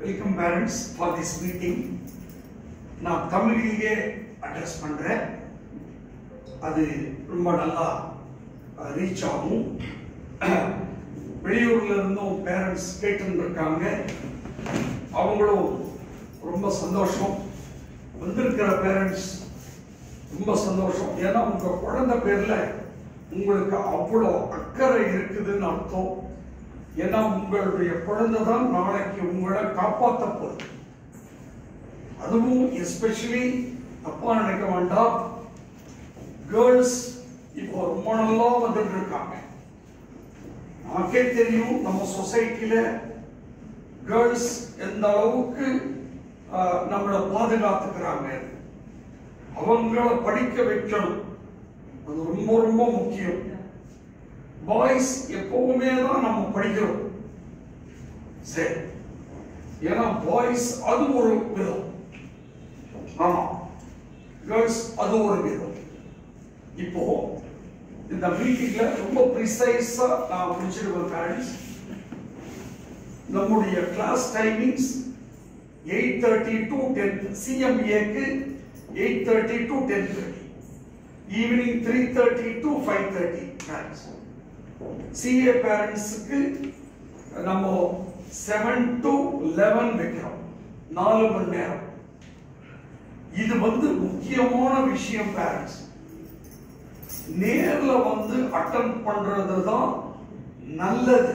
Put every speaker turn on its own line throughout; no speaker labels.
Welcome parents for this meeting நான் தமிழிலேயே address பண்ணுறேன் அது ரொம்ப நல்லா ரீச் ஆகும் வெளியூர்ல இருந்தும் பேரண்ட்ஸ் கேட்டுன்னு இருக்காங்க அவங்களும் ரொம்ப சந்தோஷம் வந்திருக்கிற பேரண்ட்ஸ் ரொம்ப சந்தோஷம் ஏன்னா உங்க குழந்தை பேர்ல உங்களுக்கு அவ்வளோ அக்கறை இருக்குதுன்னு அர்த்தம் ஏன்னா உங்களுடைய குழந்தை தான் நாளைக்கு உங்களை காப்பாற்ற போகுது அதுவும் எஸ்பெஷலி தப்பா நினைக்க வேண்டாம் கேர்ள்ஸ் இப்போ ரொம்ப நல்லா வந்துட்டு இருக்காங்க நமக்கே தெரியும் நம்ம சொசைட்டில கேர்ள்ஸ் எந்த அளவுக்கு ஆஹ், நம்மளை பாதுகாத்துக்கிறாங்க அவங்கள படிக்க வைக்கணும் அது ரொம்ப ரொம்ப முக்கியம் பாய்ஸ் எப்பவுமே தான் நம்ம படிக்கிறோம் சரி ஏன்னா பாய்ஸ் அது ஒரு விதம் ஆமா கேர்ள்ஸ் அது ஒரு விதம் இப்போ இந்த மீட்டிங்ல ரொம்ப ப்ரிசைஸா நான் முடிச்சிருவேன் பேரண்ட்ஸ் நம்முடைய class timings eight thirty to ten சிஎம்ஏக்கு eight thirty to ten thirty evening three thirty to five thirty parents CA பேரண்ட்ஸுக்கு நம்ம செவன் டு லெவன் வைக்கிறோம் நாலு மணி நேரம் இது வந்து முக்கியமான விஷயம் பேரண்ட்ஸ் நேர்ல வந்து அட்டன் பண்றது தான் நல்லது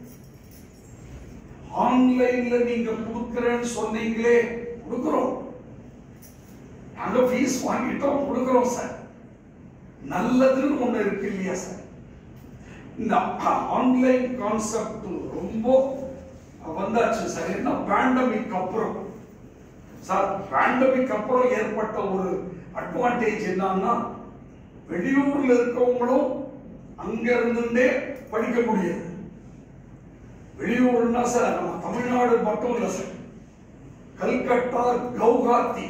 ஆன்லைன்ல நீங்க கொடுக்கறேன்னு சொன்னீங்களே கொடுக்கிறோம் நாங்க ஃபீஸ் வாங்கிட்டோம் கொடுக்கிறோம் சார் நல்லதுன்னு ஒண்ணு இருக்கு இல்லையா சார் இந்த ஆன்லைன் கான்செப்ட் ரொம்ப வந்தாச்சு சார் என்ன பேண்டமிக் அப்புறம் சார் பேண்டமிக் அப்புறம் ஏற்பட்ட ஒரு அட்வான்டேஜ் என்னன்னா வெளியூர்ல இருக்கவங்களும் அங்க இருந்துட்டே படிக்க முடியாது வெளியூர்னா சார் நம்ம தமிழ்நாடு மட்டும் இல்ல சார் கல்கட்டா கவுஹாத்தி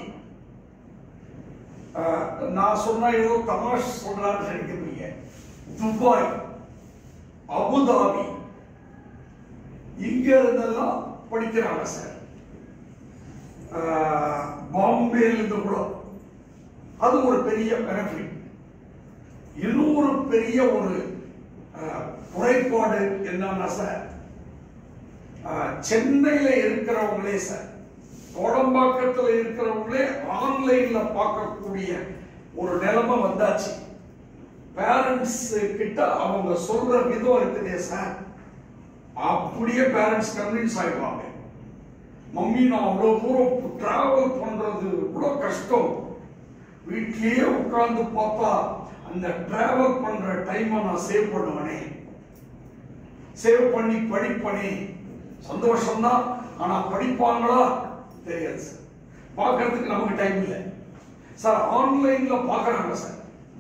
ஆஹ், நான் சொன்னா ஏதோ தமாஷ் சொல்றான்னு நினைக்கிறீங்க துபாய் அபுதாபி இங்க இருந்தெல்லாம் படிக்கிறாங்க சார் ஆஹ், பாம்பேல இருந்து கூட அது ஒரு பெரிய பெனிஃபிட் இன்னொரு பெரிய ஒரு ஆஹ், குறைபாடு என்னன்னா சார் ஆஹ், சென்னையில இருக்கிறவங்களே சார் கோடம்பாக்கத்துல இருக்கிறவங்களே ஆன்லைன்ல பார்க்கக்கூடிய ஒரு நிலைமை வந்தாச்சு பேரண்ட்ஸ் கிட்ட அவங்க சொல்ற விதம் இருக்குதே சார் அப்படியே பேரண்ட்ஸ் கன்வின்ஸ் ஆயிடுவாங்க மம்மி நான் அவ்வளவு தூரம் டிராவல் பண்றது இவ்வளோ கஷ்டம் வீட்லயே உட்கார்ந்து பார்த்தா அந்த டிராவல் பண்ற டைமை நான் சேவ் பண்ணுவனே சேவ் பண்ணி படிப்பனே சந்தோஷம் தான் ஆனா படிப்பாங்களா தெரியாது சார் பார்க்கறதுக்கு நமக்கு டைம் இல்லை சார் ஆன்லைன்ல பார்க்கறாங்க சார்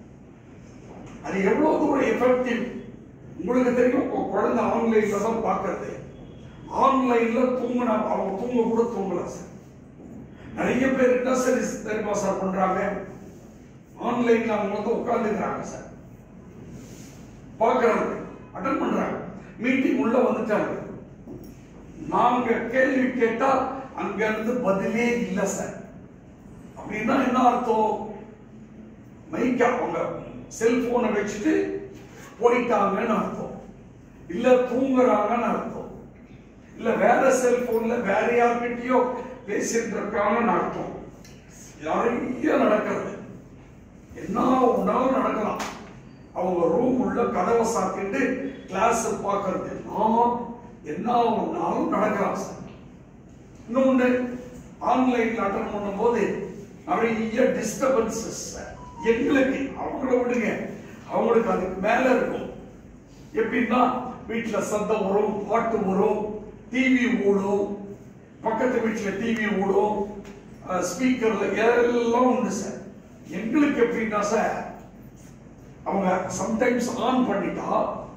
அது எவ்வளவு தூரம் எஃபெக்டிவ் உங்களுக்கு தெரியும் உங்க குழந்தை ஆன்லைன்ல தான் பார்க்கறது ஆன்லைன்ல தூங்கினா அவங்க தூங்க கூட தூங்கலாம் சார் நிறைய பேர் என்ன சரி தெரியுமா சார் பண்றாங்க ஆன்லைன்ல அவங்க வந்து உட்கார்ந்துக்கிறாங்க சார் பார்க்கறாங்க அட்டன் பண்றாங்க மீட்டிங் உள்ள வந்துட்டாங்க நாங்க கேள்வி கேட்டா அங்க இருந்து பதிலே இல்ல சார் அப்படின்னா என்ன அர்த்தம் மைக்க அவங்க செல்போனை வச்சுட்டு போயிட்டாங்கன்னு அர்த்தம் இல்ல தூங்குறாங்கன்னு அர்த்தம் இல்ல வேற செல்போன்ல வேற யார்கிட்டயோ பேசிட்டு இருக்காங்கன்னு அர்த்தம் நிறைய நடக்கிறது என்ன ஒன்றாலும் நடக்கலாம் அவங்க ரூம் உள்ள கதவை சாத்திட்டு கிளாஸ் பார்க்கறது நான் என்ன ஒன்னாலும் நடக்கலாம் சார் இன்னொன்று ஆன்லைன்ல அட்டன் பண்ணும்போது நிறைய டிஸ்டர்பன்சஸ் எங்களுக்கு அவங்கள விடுங்க அவங்களுக்கு அதுக்கு மேல இருக்கும் எப்படின்னா வீட்டுல சத்தம் வரும் பாட்டு வரும் டிவி ஓடும் பக்கத்து வீட்டுல டிவி ஓடும் ஸ்பீக்கர்ல எல்லாம் உண்டு சார் எங்களுக்கு எப்படின்னா சார் அவங்க சம்டைம்ஸ் ஆன் பண்ணிட்டா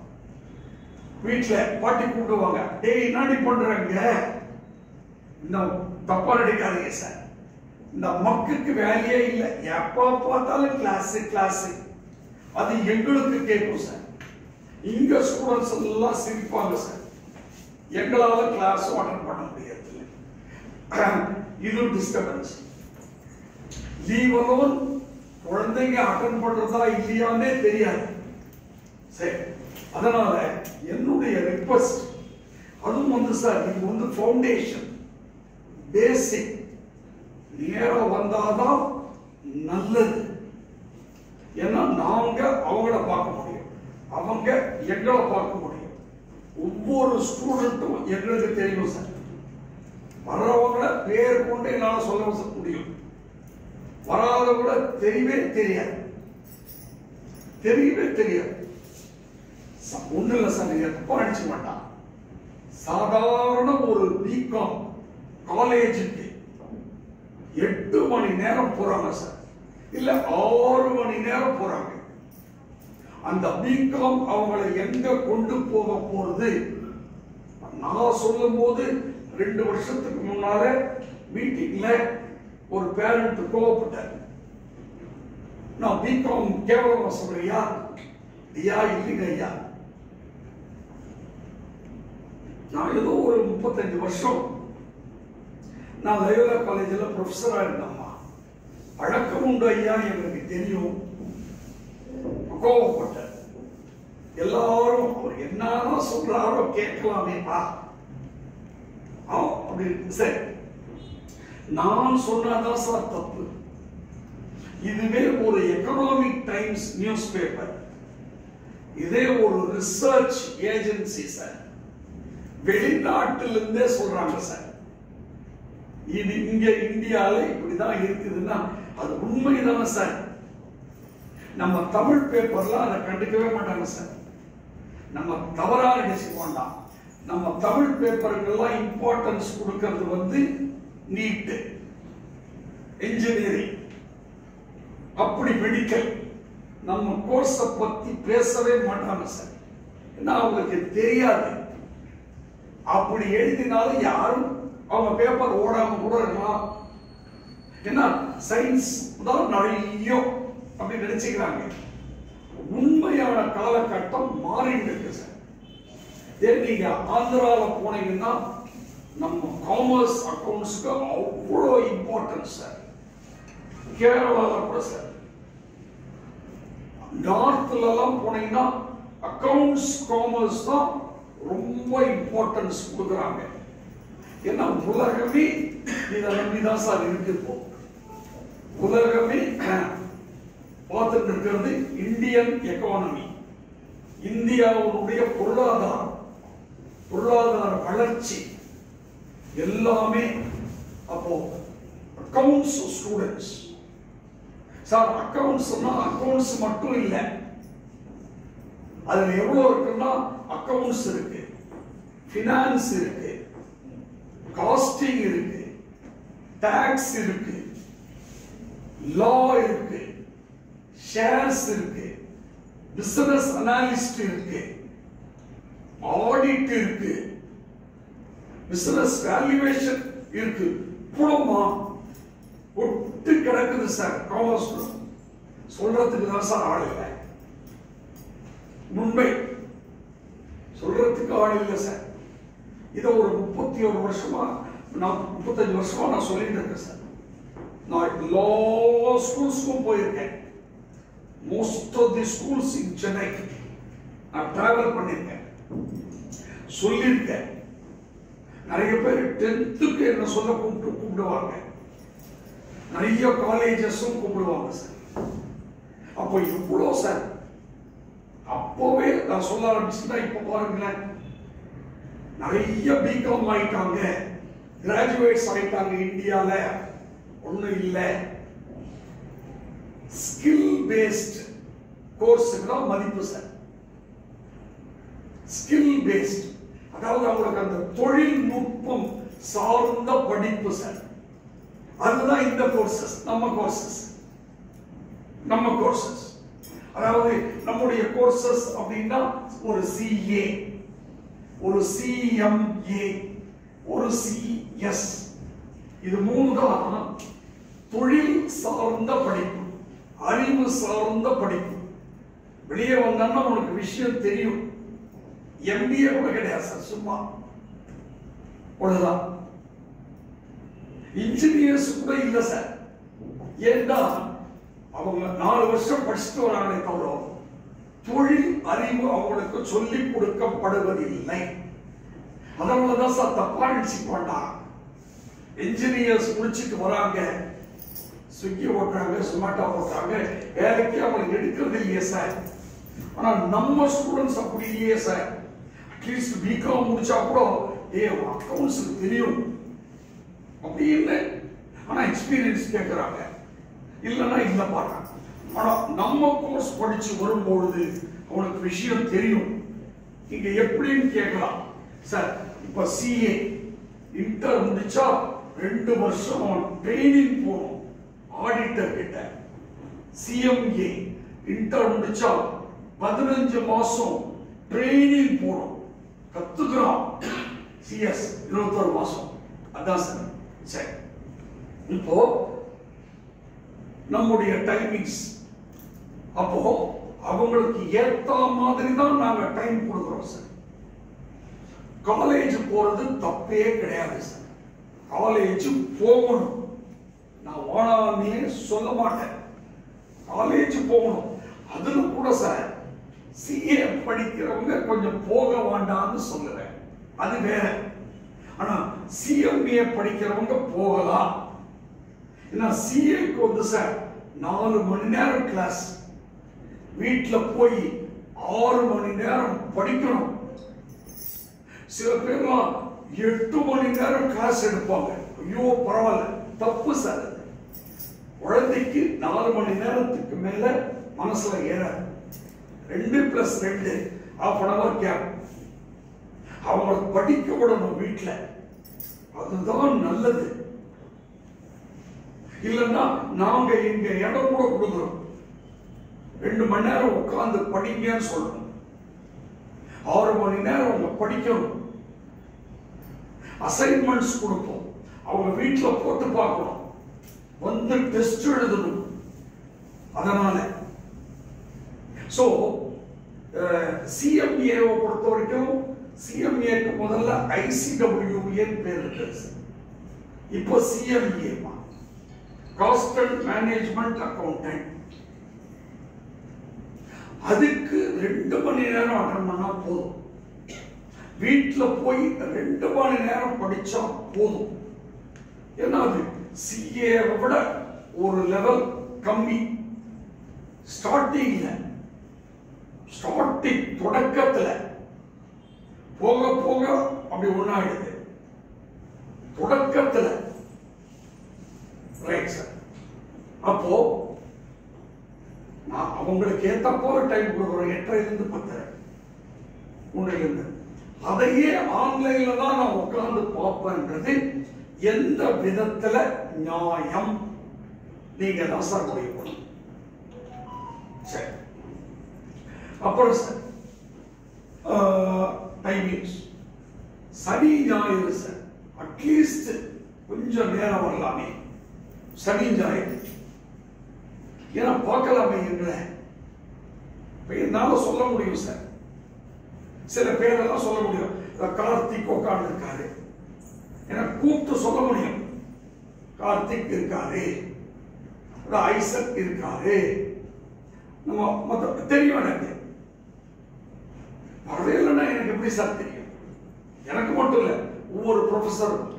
வீட்டுல பாட்டி கூப்பிடுவாங்க டேய் என்னடி பண்றாங்க இந்த தப்பா நடிக்காதீங்க சார் இந்த மக்குக்கு வேலையே இல்லை எப்ப பார்த்தாலும் கிளாஸ் கிளாஸ் அது எங்களுக்கு கேட்கும் சார் இங்க ஸ்டூடெண்ட்ஸ் எல்லாம் சிரிப்பாங்க சார் எங்களால கிளாஸ் அட்டன் பண்ண முடியாது இது டிஸ்டர்பன்ஸ் லீவ் அலோன் குழந்தைங்க அட்டன் பண்றதா இல்லையானே தெரியாது சரி அதனால என்னுடைய ரிக்வஸ்ட் அதுவும் வந்து சார் இது வந்து ஃபவுண்டேஷன் பேசிக் நேரம் வந்தாதான் நல்லது ஏன்னா நாங்க அவங்கள பார்க்க முடியும் அவங்க எங்களை பார்க்க முடியும் ஒவ்வொரு ஸ்டூடெண்ட்டும் எங்களுக்கு தெரியும் சார் வர்றவங்கள பேர் கொண்டு என்னால சொல்ல முடியும் வராதவங்கள தெரியவே தெரியாது தெரியவே தெரியாது ச- ஒண்ணும் இல்ல சார் நீங்க தப்பா நினைச்சுக்க வேண்டாம் சாதாரண ஒரு பிகாம் காலேஜுக்கு எட்டு மணி நேரம் போறாங்க சார் இல்ல ஆறு மணி நேரம் போறாங்க அந்த பிகாம் அவங்களை எங்க கொண்டு போக போறது நான் சொல்லும் போது ரெண்டு வருஷத்துக்கு முன்னால மீட்டிங்ல ஒரு பேரண்ட் கோவப்பட்டார் நான் பிகாம் கேவலமா சொல்றியா ஐயா இல்லைங்க ஐயா நான் ஏதோ ஒரு முப்பத்தஞ்சு வருஷம் நான் லயோலா காலேஜில் ப்ரொஃபஸரா இருந்தம்மா பழக்கம் உண்டு ஐயா எனக்கு தெரியும் கோவப்பட்டேன் எல்லாரும் அவர் என்னதான் சொல்றாரோ கேட்கலாமேப்பா ஆ, அப்படின்னு சரி நான் சொன்னாதான் சார் தப்பு இதுவே ஒரு எக்கனாமிக் டைம்ஸ் நியூஸ் பேப்பர் இதே ஒரு ரிசர்ச் ஏஜென்சி சார் வெளிநாட்டிலிருந்தே சொல்றாங்க சார் இது இங்க இந்தியால இப்படிதான் இருக்குதுன்னா அது உண்மைதானே சார் நம்ம தமிழ் பேப்பர்ல அதை கண்டுக்கவே மாட்டாங்க சார் நம்ம தவறா நினைச்சு வேண்டாம் நம்ம தமிழ் பேப்பருக்கெல்லாம் இம்பார்ட்டன்ஸ் கொடுக்கிறது வந்து நீட் இன்ஜினியரிங் அப்படி மெடிக்கல் நம்ம கோர்ஸை பத்தி பேசவே மாட்டாங்க சார் ஏன்னா அவங்களுக்கு தெரியாது அப்படி எழுதினாலும் யாரும் அவங்க பேப்பர் ஓடாம கூட இருக்கலாம் ஏன்னா சயின்ஸ் தான் நிறைய அப்படி நினைச்சுக்கிறாங்க உண்மையான காலகட்டம் மாறிட்டு இருக்கு சார் இதே நீங்க ஆந்திரால போனீங்கன்னா நம்ம காமர்ஸ் அக்கவுண்ட்ஸ்க்கு அவ்வளோ இம்பார்ட்டன்ஸ் சார் கேரளால கூட சார் நார்த்ல எல்லாம் போனீங்கன்னா அக்கவுண்ட்ஸ் காமர்ஸ் தான் ரொம்ப இம்பார்ட்டன்ஸ் கொடுக்குறாங்க ஏன்னா உலகமே இதை நம்பி தான் சார் இருக்கு இப்போ உலகமே பார்த்துட்டு இருக்கிறது இந்தியன் எக்கானமி இந்தியாவுடைய பொருளாதாரம் பொருளாதார வளர்ச்சி எல்லாமே அப்போ accounts students sir accounts accounts மட்டும் இல்லை அதுல எவ்வளவு இருக்குன்னா அக்கவுண்ட்ஸ் இருக்கு பினான்ஸ் இருக்கு காஸ்டிங் இருக்கு டாக்ஸ் இருக்கு லா இருக்கு ஷேர்ஸ் இருக்கு பிசினஸ் அனாலிஸ்ட் இருக்கு ஆடிட் இருக்கு பிசினஸ் வேல்யூவேஷன் இருக்கு புலமா ஒட்டு கிடக்குது சார் காமர்ஸ் சொல்றதுக்கு தான் சார் ஆள் இல்லை உண்மை சொல்றதுக்கு ஆள் இல்லை சார் இதை ஒரு முப்பத்தி ஒரு வருஷமா நான் முப்பத்தஞ்சு வருஷமா நான் சொல்லிட்டு இருக்கேன் சார் நான் எல்லா ஸ்கூல்ஸ்க்கும் போயிருக்கேன் most of the schools in Chennai நான் டிராவல் பண்ணியிருக்கேன் சொல்லியிருக்கேன் நிறைய பேர் டென்த்துக்கு என்ன சொல்ல கூப்பிட்டு கூப்பிடுவாங்க நிறைய காலேஜஸும் கூப்பிடுவாங்க சார் அப்போ இவ்வளோ சார் அப்போவே நான் சொல்ல ஆரம்பிச்சுட்டா இப்போ பாருங்களேன் நிறைய பிகாம் ஆயிட்டாங்க கிராஜுவேட்ஸ் ஆயிட்டாங்க இந்தியால ஒண்ணும் இல்லை ஸ்கில் பேஸ்ட் கோர்ஸுக்கு தான் மதிப்பு சார் ஸ்கில் பேஸ்ட் அதாவது அவங்களுக்கு அந்த தொழில்நுட்பம் சார்ந்த படிப்பு சார் அதுதான் இந்த கோர்சஸ் நம்ம கோர்சஸ் நம்ம கோர்சஸ் அதாவது நம்முடைய கோர்சஸ் அப்படின்னா ஒரு சிஏ ஒரு சிஎம்ஏ ஒரு சிஎஸ் இது மூணு தான் தொழில் சார்ந்த படிப்பு அறிவு சார்ந்த படிப்பு வெளியே வந்தோம்னா உனக்கு விஷயம் தெரியும் எம்பிஏ கூட கிடையாது சார் சும்மா அவ்வளவுதான் இன்ஜினியர்ஸ் கூட இல்ல சார் ஏன்னா அவங்க நாலு வருஷம் படிச்சுட்டு வராங்களே தவிர தொழில் அறிவு அவங்களுக்கு சொல்லிக் கொடுக்கப்படுவதில்லை அதனாலதான் சார் தப்பா நினைச்சுக்க வேண்டாம் இன்ஜினியர்ஸ் முடிச்சிட்டு வராங்க ஸ்விக்கி ஓட்டுறாங்க சொமாட்டோ ஓட்டுறாங்க வேலைக்கு அவங்களுக்கு எடுக்கிறது இல்லையே சார் ஆனா நம்ம ஸ்டூடெண்ட்ஸ் அப்படி இல்லையே சார் அட்லீஸ்ட் பிகாம் முடிச்சா கூட ஏ அக்கௌண்ட்ஸ் தெரியும் அப்படின்னு ஆனா எக்ஸ்பீரியன்ஸ் கேட்கறாங்க இல்லைன்னா இல்ல பாட்டாங்க ஆனா நம்ம கோர்ஸ் படிச்சு வரும்பொழுது அவனுக்கு விஷயம் தெரியும் இங்க எப்படின்னு கேட்கலாம் சார் இப்ப சிஏ இன்டர் முடிச்சா ரெண்டு வருஷம் அவன் ட்ரைனிங் போகணும் ஆடிட்டர் கிட்ட சிஎம்ஏ இன்டர் முடிச்சா பதினஞ்சு மாசம் ட்ரைனிங் போகணும் கத்துக்கிறான் சிஎஸ் இருபத்தொரு மாசம் அதான் சார் சரி இப்போ நம்முடைய டைமிங்ஸ் அப்போ அவங்களுக்கு ஏத்த மாதிரி தான் நாங்க டைம் கொடுக்குறோம் சார் காலேஜ் போறது தப்பே கிடையாது சார் காலேஜ் போகணும் நான் ஓனாமே சொல்ல மாட்டேன் காலேஜ் போகணும் அதுல கூட சார் சிஏ படிக்கிறவங்க கொஞ்சம் போக வேண்டாம்னு சொல்லுவேன் அது வேற ஆனா சிஎம்ஏ படிக்கிறவங்க போகலாம் ஏன்னா சிஏக்கு வந்து சார் நாலு மணி நேரம் கிளாஸ் வீட்டுல போய் ஆறு மணி நேரம் படிக்கணும் சில பேர்லாம் எட்டு மணி நேரம் கிளாஸ் எடுப்பாங்க ஐயோ பரவாயில்ல தப்பு சார் அது. குழந்தைக்கு நாலு மணி நேரத்துக்கு மேல மனசுல ஏறாது ரெண்டு பிளஸ் ரெண்டு half அன் அவர் கேப் அவங்க படிக்க விடணும் வீட்டுல அதுதான் நல்லது இல்லைன்னா நாங்க இங்க இடம் கூட கொடுக்குறோம் ரெண்டு மணி நேரம் உட்கார்ந்து படிங்கன்னு சொல்லணும் ஆறு மணி நேரம் அவங்க படிக்கணும் அசைன்மெண்ட்ஸ் கொடுப்போம் அவங்க வீட்டுல போட்டு பார்க்கணும் வந்து டெஸ்ட் எழுதணும் அதனால சோ சிஎம்ஏவை பொறுத்த வரைக்கும் சிஎம்ஏக்கு முதல்ல ஐசிடபிள்யூஏன்னு பேர் இருக்கு இப்போ CMA cost and management accountant அதுக்கு ரெண்டு மணி நேரம் அட்டன் பண்ணா போதும் வீட்டுல போய் ரெண்டு மணி நேரம் படிச்சா போதும் ஏன்னா அது சிஏ விட ஒரு லெவல் கம்மி ஸ்டார்டிங்ல ஸ்டார்டிங் தொடக்கத்துல போக போக அப்படி ஒண்ணாயிடுது தொடக்கத்துல ரைட் சார் அப்போ நான் அவங்களுக்கு ஏத்த போல டைம் கொடுக்குறோம் எட்டரை இருந்து பத்தரை ஒன்றில் இருந்து அதையே ஆன்லைன்ல தான் நான் உட்கார்ந்து பார்ப்பேன்றது எந்த விதத்துல நியாயம் நீங்க தான் சார் முடிவு பண்ணணும் சரி அப்புறம் சார் டைமிங்ஸ் சனி ஞாயிறு சார் அட்லீஸ்ட் கொஞ்சம் நேரம் வரலாமே சனி ஞாயிறு ஏன்னா பார்க்கலாமே எங்களை இப்ப என்னால சொல்ல முடியும் சார் சில பேரெல்லாம் சொல்ல முடியும் இந்த கார்த்திக் உட்கார்ந்து இருக்காரு ஏன்னா கூப்பிட்டு சொல்ல முடியும் கார்த்திக் இருக்காரு இந்த ஐசக் இருக்காரு நம்ம மத்த தெரியும் எனக்கு வரவே இல்லைன்னா எனக்கு எப்படி சார் தெரியும் எனக்கு மட்டும் இல்லை ஒவ்வொரு ப்ரொஃபஸரும்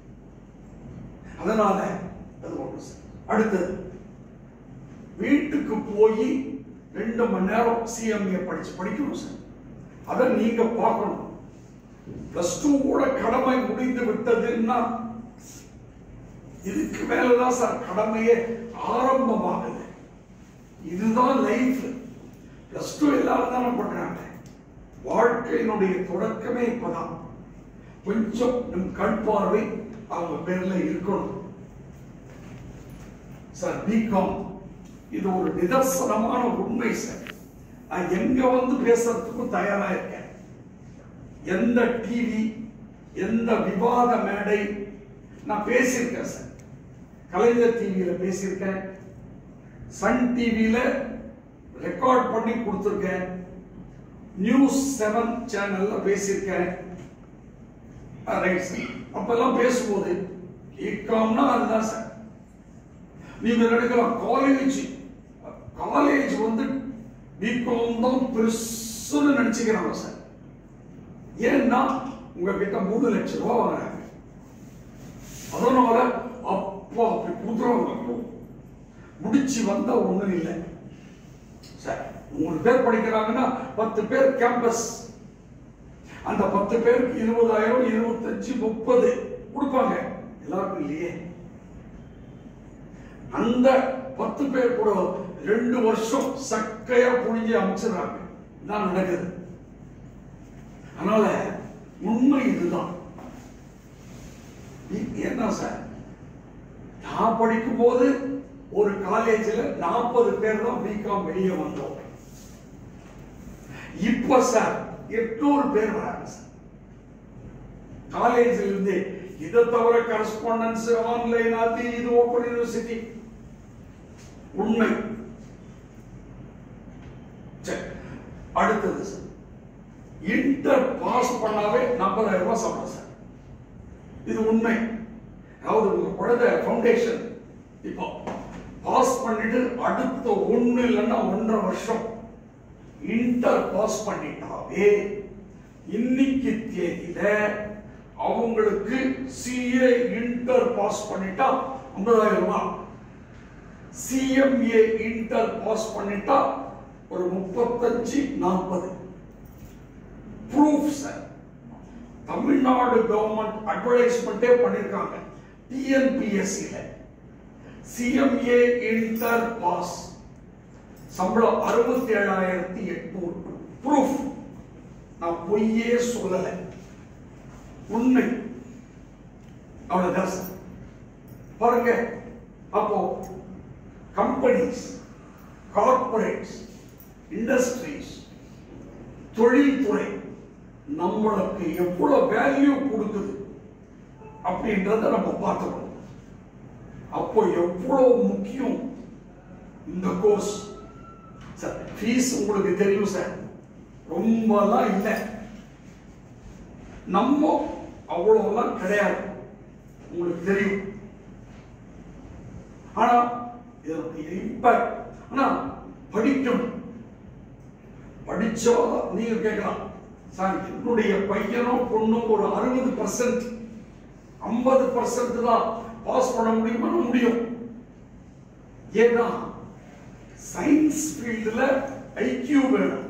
அதனால அது ஒன்று சார் அடுத்தது வீட்டுக்கு போய் ரெண்டு மணி நேரம் சிஎம்ஏ படிச்சு படிக்கணும் சார் அதை நீங்க பார்க்கணும் பிளஸ் டூ கூட கடமை முடிந்து விட்டதுன்னா இதுக்கு மேலதான் சார் கடமையே ஆரம்பமாகுது இதுதான் லைஃப் பிளஸ் டூ எல்லாரும் தானே பண்றாங்க வாழ்க்கையினுடைய தொடக்கமே இப்பதான் கொஞ்சம் நம் கண் பார்வை அவங்க பேர்ல இருக்கணும் சார் பிகாம் இது ஒரு நிதர்சனமான உண்மை சார் நான் எங்க வந்து பேசுறதுக்கும் தயாரா இருக்கேன் எந்த டிவி எந்த விவாத மேடை நான் பேசியிருக்கேன் சார் கலைஞர் டிவியில பேசியிருக்கேன் சன் டிவியில ரெக்கார்ட் பண்ணி கொடுத்துருக்கேன் நியூஸ் செவன் சேனல்ல பேசியிருக்கேன் ரைட் சார் அப்பெல்லாம் பேசும்போது பிகாம்னா அதுதான் சார் நீங்க நினைக்கலாம் காலேஜ் காலேஜ் வந்து பிகாம் தான் பெருசுன்னு நினைச்சுக்கிறாங்க சார் ஏன்னா உங்ககிட்ட மூணு லட்சம் ரூபாய் வாங்குறாங்க அதனால அப்பா அப்படி குடுக்குறவங்க முடிச்சு வந்தா ஒண்ணும் இல்லை சார் மூணு பேர் படிக்கிறாங்கன்னா பத்து பேர் கேம்பஸ் அந்த பத்து பேருக்கு இருபதாயிரம் இருபத்தஞ்சு முப்பது கொடுப்பாங்க எல்லாருக்கும் இல்லையே அந்த பத்து பேர் கூட ரெண்டு வருஷம் சக்கையா புழிஞ்சு அமைச்சிடுறாங்க தான் நடக்குது அதனால உண்மை இதுதான் இ- என்ன சார் நான் படிக்கும் போது ஒரு காலேஜில் நாற்பது பேர் தான் பிகாம் வெளியே வந்தோம் இப்ப சார் எட்நூறு பேர் வராங்க சார் காலேஜில் இருந்து இதை தவிர கரஸ்பாண்டன்ஸ் ஆன்லைன் அது இது ஓப்பன் யூனிவர்சிட்டி உண்மை சரி அடுத்தது சார் இன்டர் பாஸ் பண்ணாவே நாற்பதாயிரம் ரூபாய் சம்பளம் சார் இது உண்மை அதாவது உங்க குழந்தை ஃபவுண்டேஷன் இப்போ பாஸ் பண்ணிட்டு அடுத்த ஒண்ணு இல்லைன்னா ஒன்றரை வருஷம் இன்டர் பாஸ் பண்ணிட்டாவே இன்னைக்கு தேதியில அவங்களுக்கு சிஏ இன்டர் பாஸ் பண்ணிட்டா ஐம்பதாயிரம் ரூபாய் சிஎம்ஏ இன்டர் பாஸ் பண்ணிட்டா ஒரு முப்பத்தஞ்சு நாற்பது ப்ரூஃப் சார் தமிழ்நாடு கவர்மெண்ட் அட்வர்டைஸ்மெண்ட்டே பண்ணிருக்காங்க டிஎன்பிஎஸ்சில சிஎம்ஏ இன்டர் பாஸ் சம்பளம் அறுபத்தி ஏழாயிரத்தி எட்நூறு ப்ரூஃப் நான் பொய்யே சொல்லல உண்மை அவ்வளவுதான் சார் பாருங்க அப்போ கம்பெனிஸ் கார்பரேட்ஸ் இண்டஸ்ட்ரீஸ் தொழில்துறை நம்மளுக்கு எவ்வளவு வேல்யூ கொடுக்குது அப்படின்றத நம்ம பார்த்துக்கணும் அப்போ எவ்வளவு முக்கியம் இந்த கோர்ஸ் சார் ஃபீஸ் உங்களுக்கு தெரியும் சார் ரொம்பலாம் இல்லை நம்ம அவ்வளவுலாம் கிடையாது உங்களுக்கு தெரியும் ஆனா இதனுடைய இம்பாக்ட் ஆனா படிக்கணும் படிச்சோ நீங்க கேட்கலாம் சார் என்னுடைய பையனும் பொண்ணும் ஒரு அறுபது பர்சன்ட் ஐம்பது பர்சன்ட் தான் பாஸ் பண்ண முடியுமா முடியும் ஏன்னா சயின்ஸ் ஃபீல்டில் ஐக்கியூ வேணும்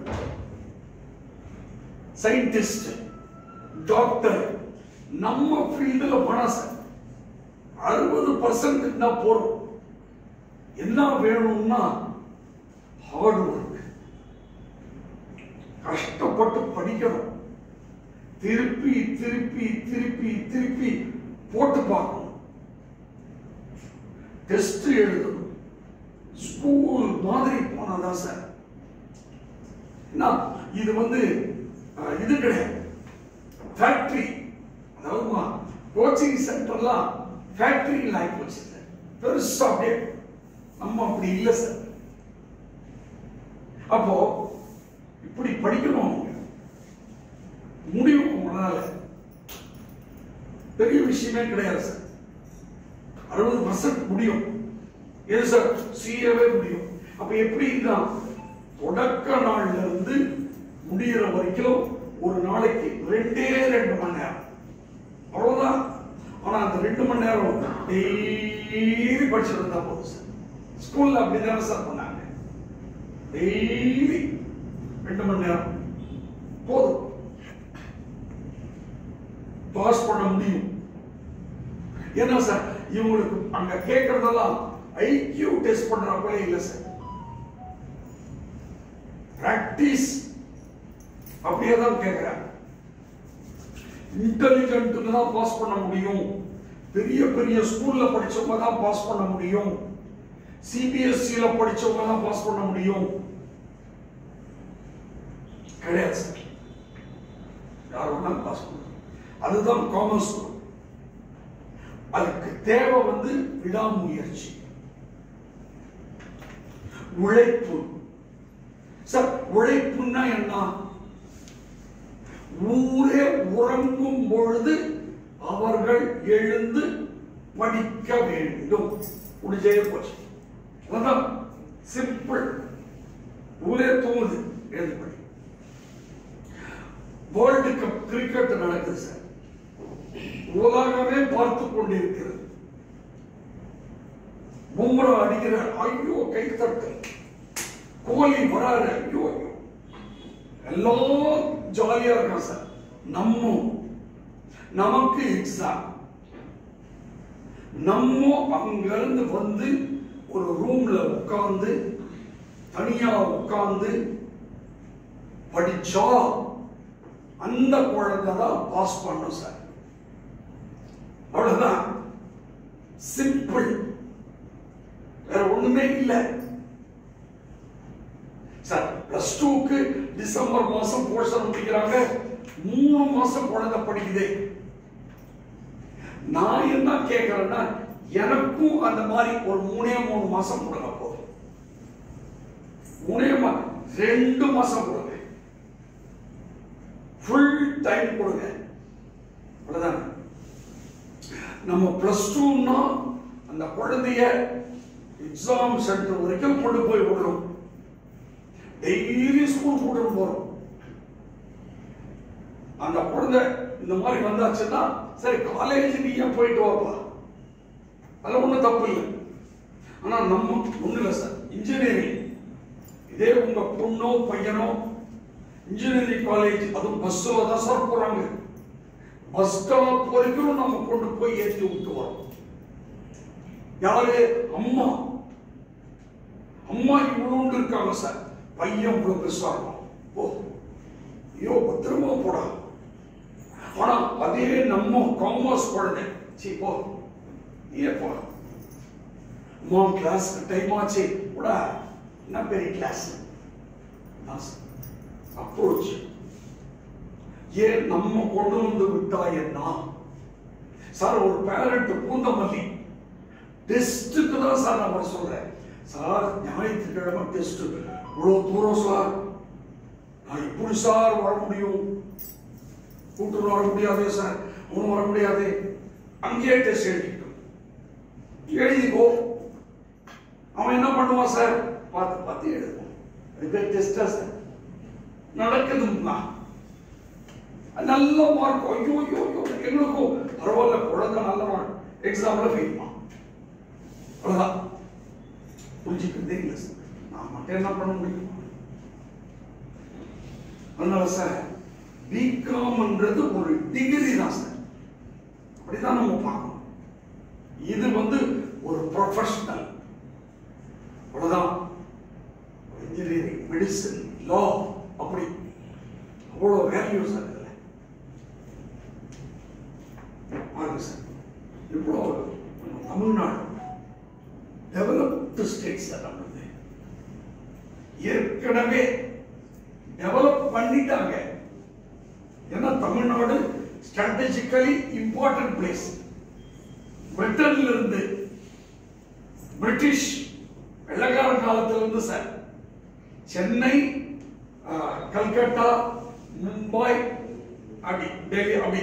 சயின்டிஸ்ட் டாக்டர் நம்ம ஃபீல்டில் பணம் சார் அறுபது பர்சன்ட் போறோம் என்ன வேணும்னா ஹார்ட் ஒர்க் கஷ்டப்பட்டு படிக்கணும் திருப்பி திருப்பி திருப்பி திருப்பி போட்டு பார்க்கணும் டெஸ்ட் எழுதணும் ஸ்கூல் மாதிரி போனாதான் சார் என்ன இது வந்து அஹ், இது கிடையாது ஃபேக்டரி அதாவது கோச்சிங் சென்டர்லாம் ஃபேக்டரி லைஃப் வச்சிருக்கேன் பெருசா அப்படியே நம்ம அப்படி இல்லை சார் அப்போ இப்படி படிக்கணும் அவங்க முடியும் உங்களால பெரிய விஷயமே கிடையாது சார் அறுபது பர்சன்ட் முடியும் எது சார் சிஏவே முடியும் அப்ப எப்படி இருந்தான் தொடக்க நாள்ல இருந்து முடியிற வரைக்கும் ஒரு நாளைக்கு ரெண்டே ரெண்டு மணி நேரம் அவ்வளவுதான் ஆனா அந்த ரெண்டு மணி நேரம் டெய்லி படிச்சுட்டு இருந்தா போதும் சார் ஸ்கூல்ல அப்படிதானே சார் பண்ணாங்க டெய்லி ரெண்டு மணி நேரம் போதும் பாஸ் பண்ண முடியும் என்ன சார் இவங்களுக்கு அங்க கேட்கறதெல்லாம் ஐக்கியூ டெஸ்ட் பண்றப்பவே இல்ல சார் பிராக்டிஸ் அப்படியே தான் கேட்கிறாங்க இன்டெலிஜென்ட் தான் பாஸ் பண்ண முடியும் பெரிய பெரிய ஸ்கூல்ல படிச்சவங்க தான் பாஸ் பண்ண முடியும் சிபிஎஸ்சியில படிச்சவங்க தான் பாஸ் பண்ண முடியும் கிடையாது சார் யார் வேணாலும் பாஸ் பண்ணலாம் அதுதான் காமர்ஸ் ஸ்கூல் அதுக்கு தேவை வந்து விடாமுயற்சி உழைப்பு சார் உழைப்புன்னா என்ன ஊரே உறங்கும் பொழுது அவர்கள் எழுந்து படிக்க வேண்டும் முடிஞ்சே போச்சு அதான் சிம்பிள் ஊரே தூங்குது எழுதி படி வேர்ல்டு கப் கிரிக்கெட் நடக்குது சார் உலகமே பார்த்து கொண்டிருக்கிறது பும்ரா அடிக்கிற ஐயோ கை தட்டு கோலி வராரு ஐயோ ஐயோ எல்லாம் ஜாலியா இருக்கான் சார் நம்ம நமக்கு எக்ஸாம் நம்ம அங்கிருந்து வந்து ஒரு ரூம்ல உட்கார்ந்து தனியா உட்கார்ந்து படிச்சா அந்த குழந்தை தான் பாஸ் பண்ணும் சார் அவ்வளவுதான் சிம்பிள் வேற ஒண்ணுமே இல்லை சார் பிளஸ் டூக்கு டிசம்பர் மாசம் போர்ஷன் முடிக்கிறாங்க மூணு மாசம் குழந்தை படிக்குது நான் என்ன கேட்கிறேன்னா எனக்கும் அந்த மாதிரி ஒரு மூணே மூணு மாசம் கொடுங்க போதும் மூணே மா ரெண்டு மாசம் கொடுங்க ஃபுல் டைம் கொடுங்க அவ்வளவுதான் நம்ம பிளஸ் டூன்னா அந்த குழந்தைய எக்ஸாம் சென்டர் வரைக்கும் கொண்டு போய் விடணும் டெய்லி ஸ்கூல் கூட்டிட்டு போறோம் அந்த குழந்தை இந்த மாதிரி வந்தாச்சுன்னா சரி காலேஜ் நீ ஏன் போயிட்டு வாப்பா அதெல்லாம் ஒன்றும் தப்பு இல்லை ஆனா நம்ம ஒன்றும் இல்லை சார் இன்ஜினியரிங் இதே உங்க பொண்ணோ பையனோ இன்ஜினியரிங் காலேஜ் அதுவும் பஸ்ஸில் தான் சார் போறாங்க பஸ் ஸ்டாப் வரைக்கும் நம்ம கொண்டு போய் ஏற்றி விட்டு வரோம் யாரு அம்மா அம்மா இவ்வளோண்டு இருக்காங்க சார் பையன் இவ்வளவு பெருசா இருக்கும் ஓ ஐயோ பத்திரமா போடா ஆனா அதே நம்ம காமர்ஸ் குழந்தை சீ போ நீயே போ அம்மா கிளாஸ் டைம் ஆச்சு போடா என்ன பெரிய கிளாஸ் அப்ரோச் ஏன் நம்ம கொண்டு வந்து விட்டா என்ன சார் ஒரு பேரண்ட் பூந்தமல்லி டெஸ்ட்டுக்கு தான் சார் நான் வர சொல்றேன் சார் ஞாயிற்றுக்கிழமை டெஸ்ட் இவ்வளவு தூரம் சார் நான் இப்படி சார் வர முடியும் கூட்டுறவு வர முடியாதே சார் ஒன்றும் வர முடியாது அங்கேயே டெஸ்ட் எழுதிட்டோம் எழுதிக்கோ அவன் என்ன பண்ணுவான் சார் பார்த்து பார்த்து எழுதுவோம் இது டெஸ்டா சார் நடக்குதுங்களா நல்ல மார்க் ஐயோ ஐயோ ஐயோ எங்களுக்கும் பரவாயில்ல குழந்தை நல்ல மார்க் எக்ஸாம்ல ஃபெயில்மா அவ்வளவுதான் புரிஞ்சுக்கிறதே இல்லை சார் நான் மட்டும் என்ன பண்ண முடியும் அதனால சார் பிகாம்ன்றது ஒரு டிகிரி தான் சார் அப்படிதான் நம்ம பார்க்கணும் இது வந்து ஒரு ப்ரொஃபஷனல் அவ்வளவுதான் இன்ஜினியரிங் மெடிசன் லா அப்படி அவ்வளோ வேல்யூ சார் இதில் பாருங்க சார் இப்போ நம்ம தமிழ்நாடு டெவலப்டு ஸ்டேட் சார் நம்மளுது ஏற்கனவே டெவலப் பண்ணிட்டாங்க ஏன்னா தமிழ்நாடு ஸ்ட்ராட்டஜிக்கலி இம்பார்ட்டன்ட் பிளேஸ் பிரிட்டன்ல இருந்து பிரிட்டிஷ் வெள்ளக்கார காலத்துல இருந்து சார் சென்னை ஆ, கல்கட்டா மும்பை அப்படி டெல்லி அப்படி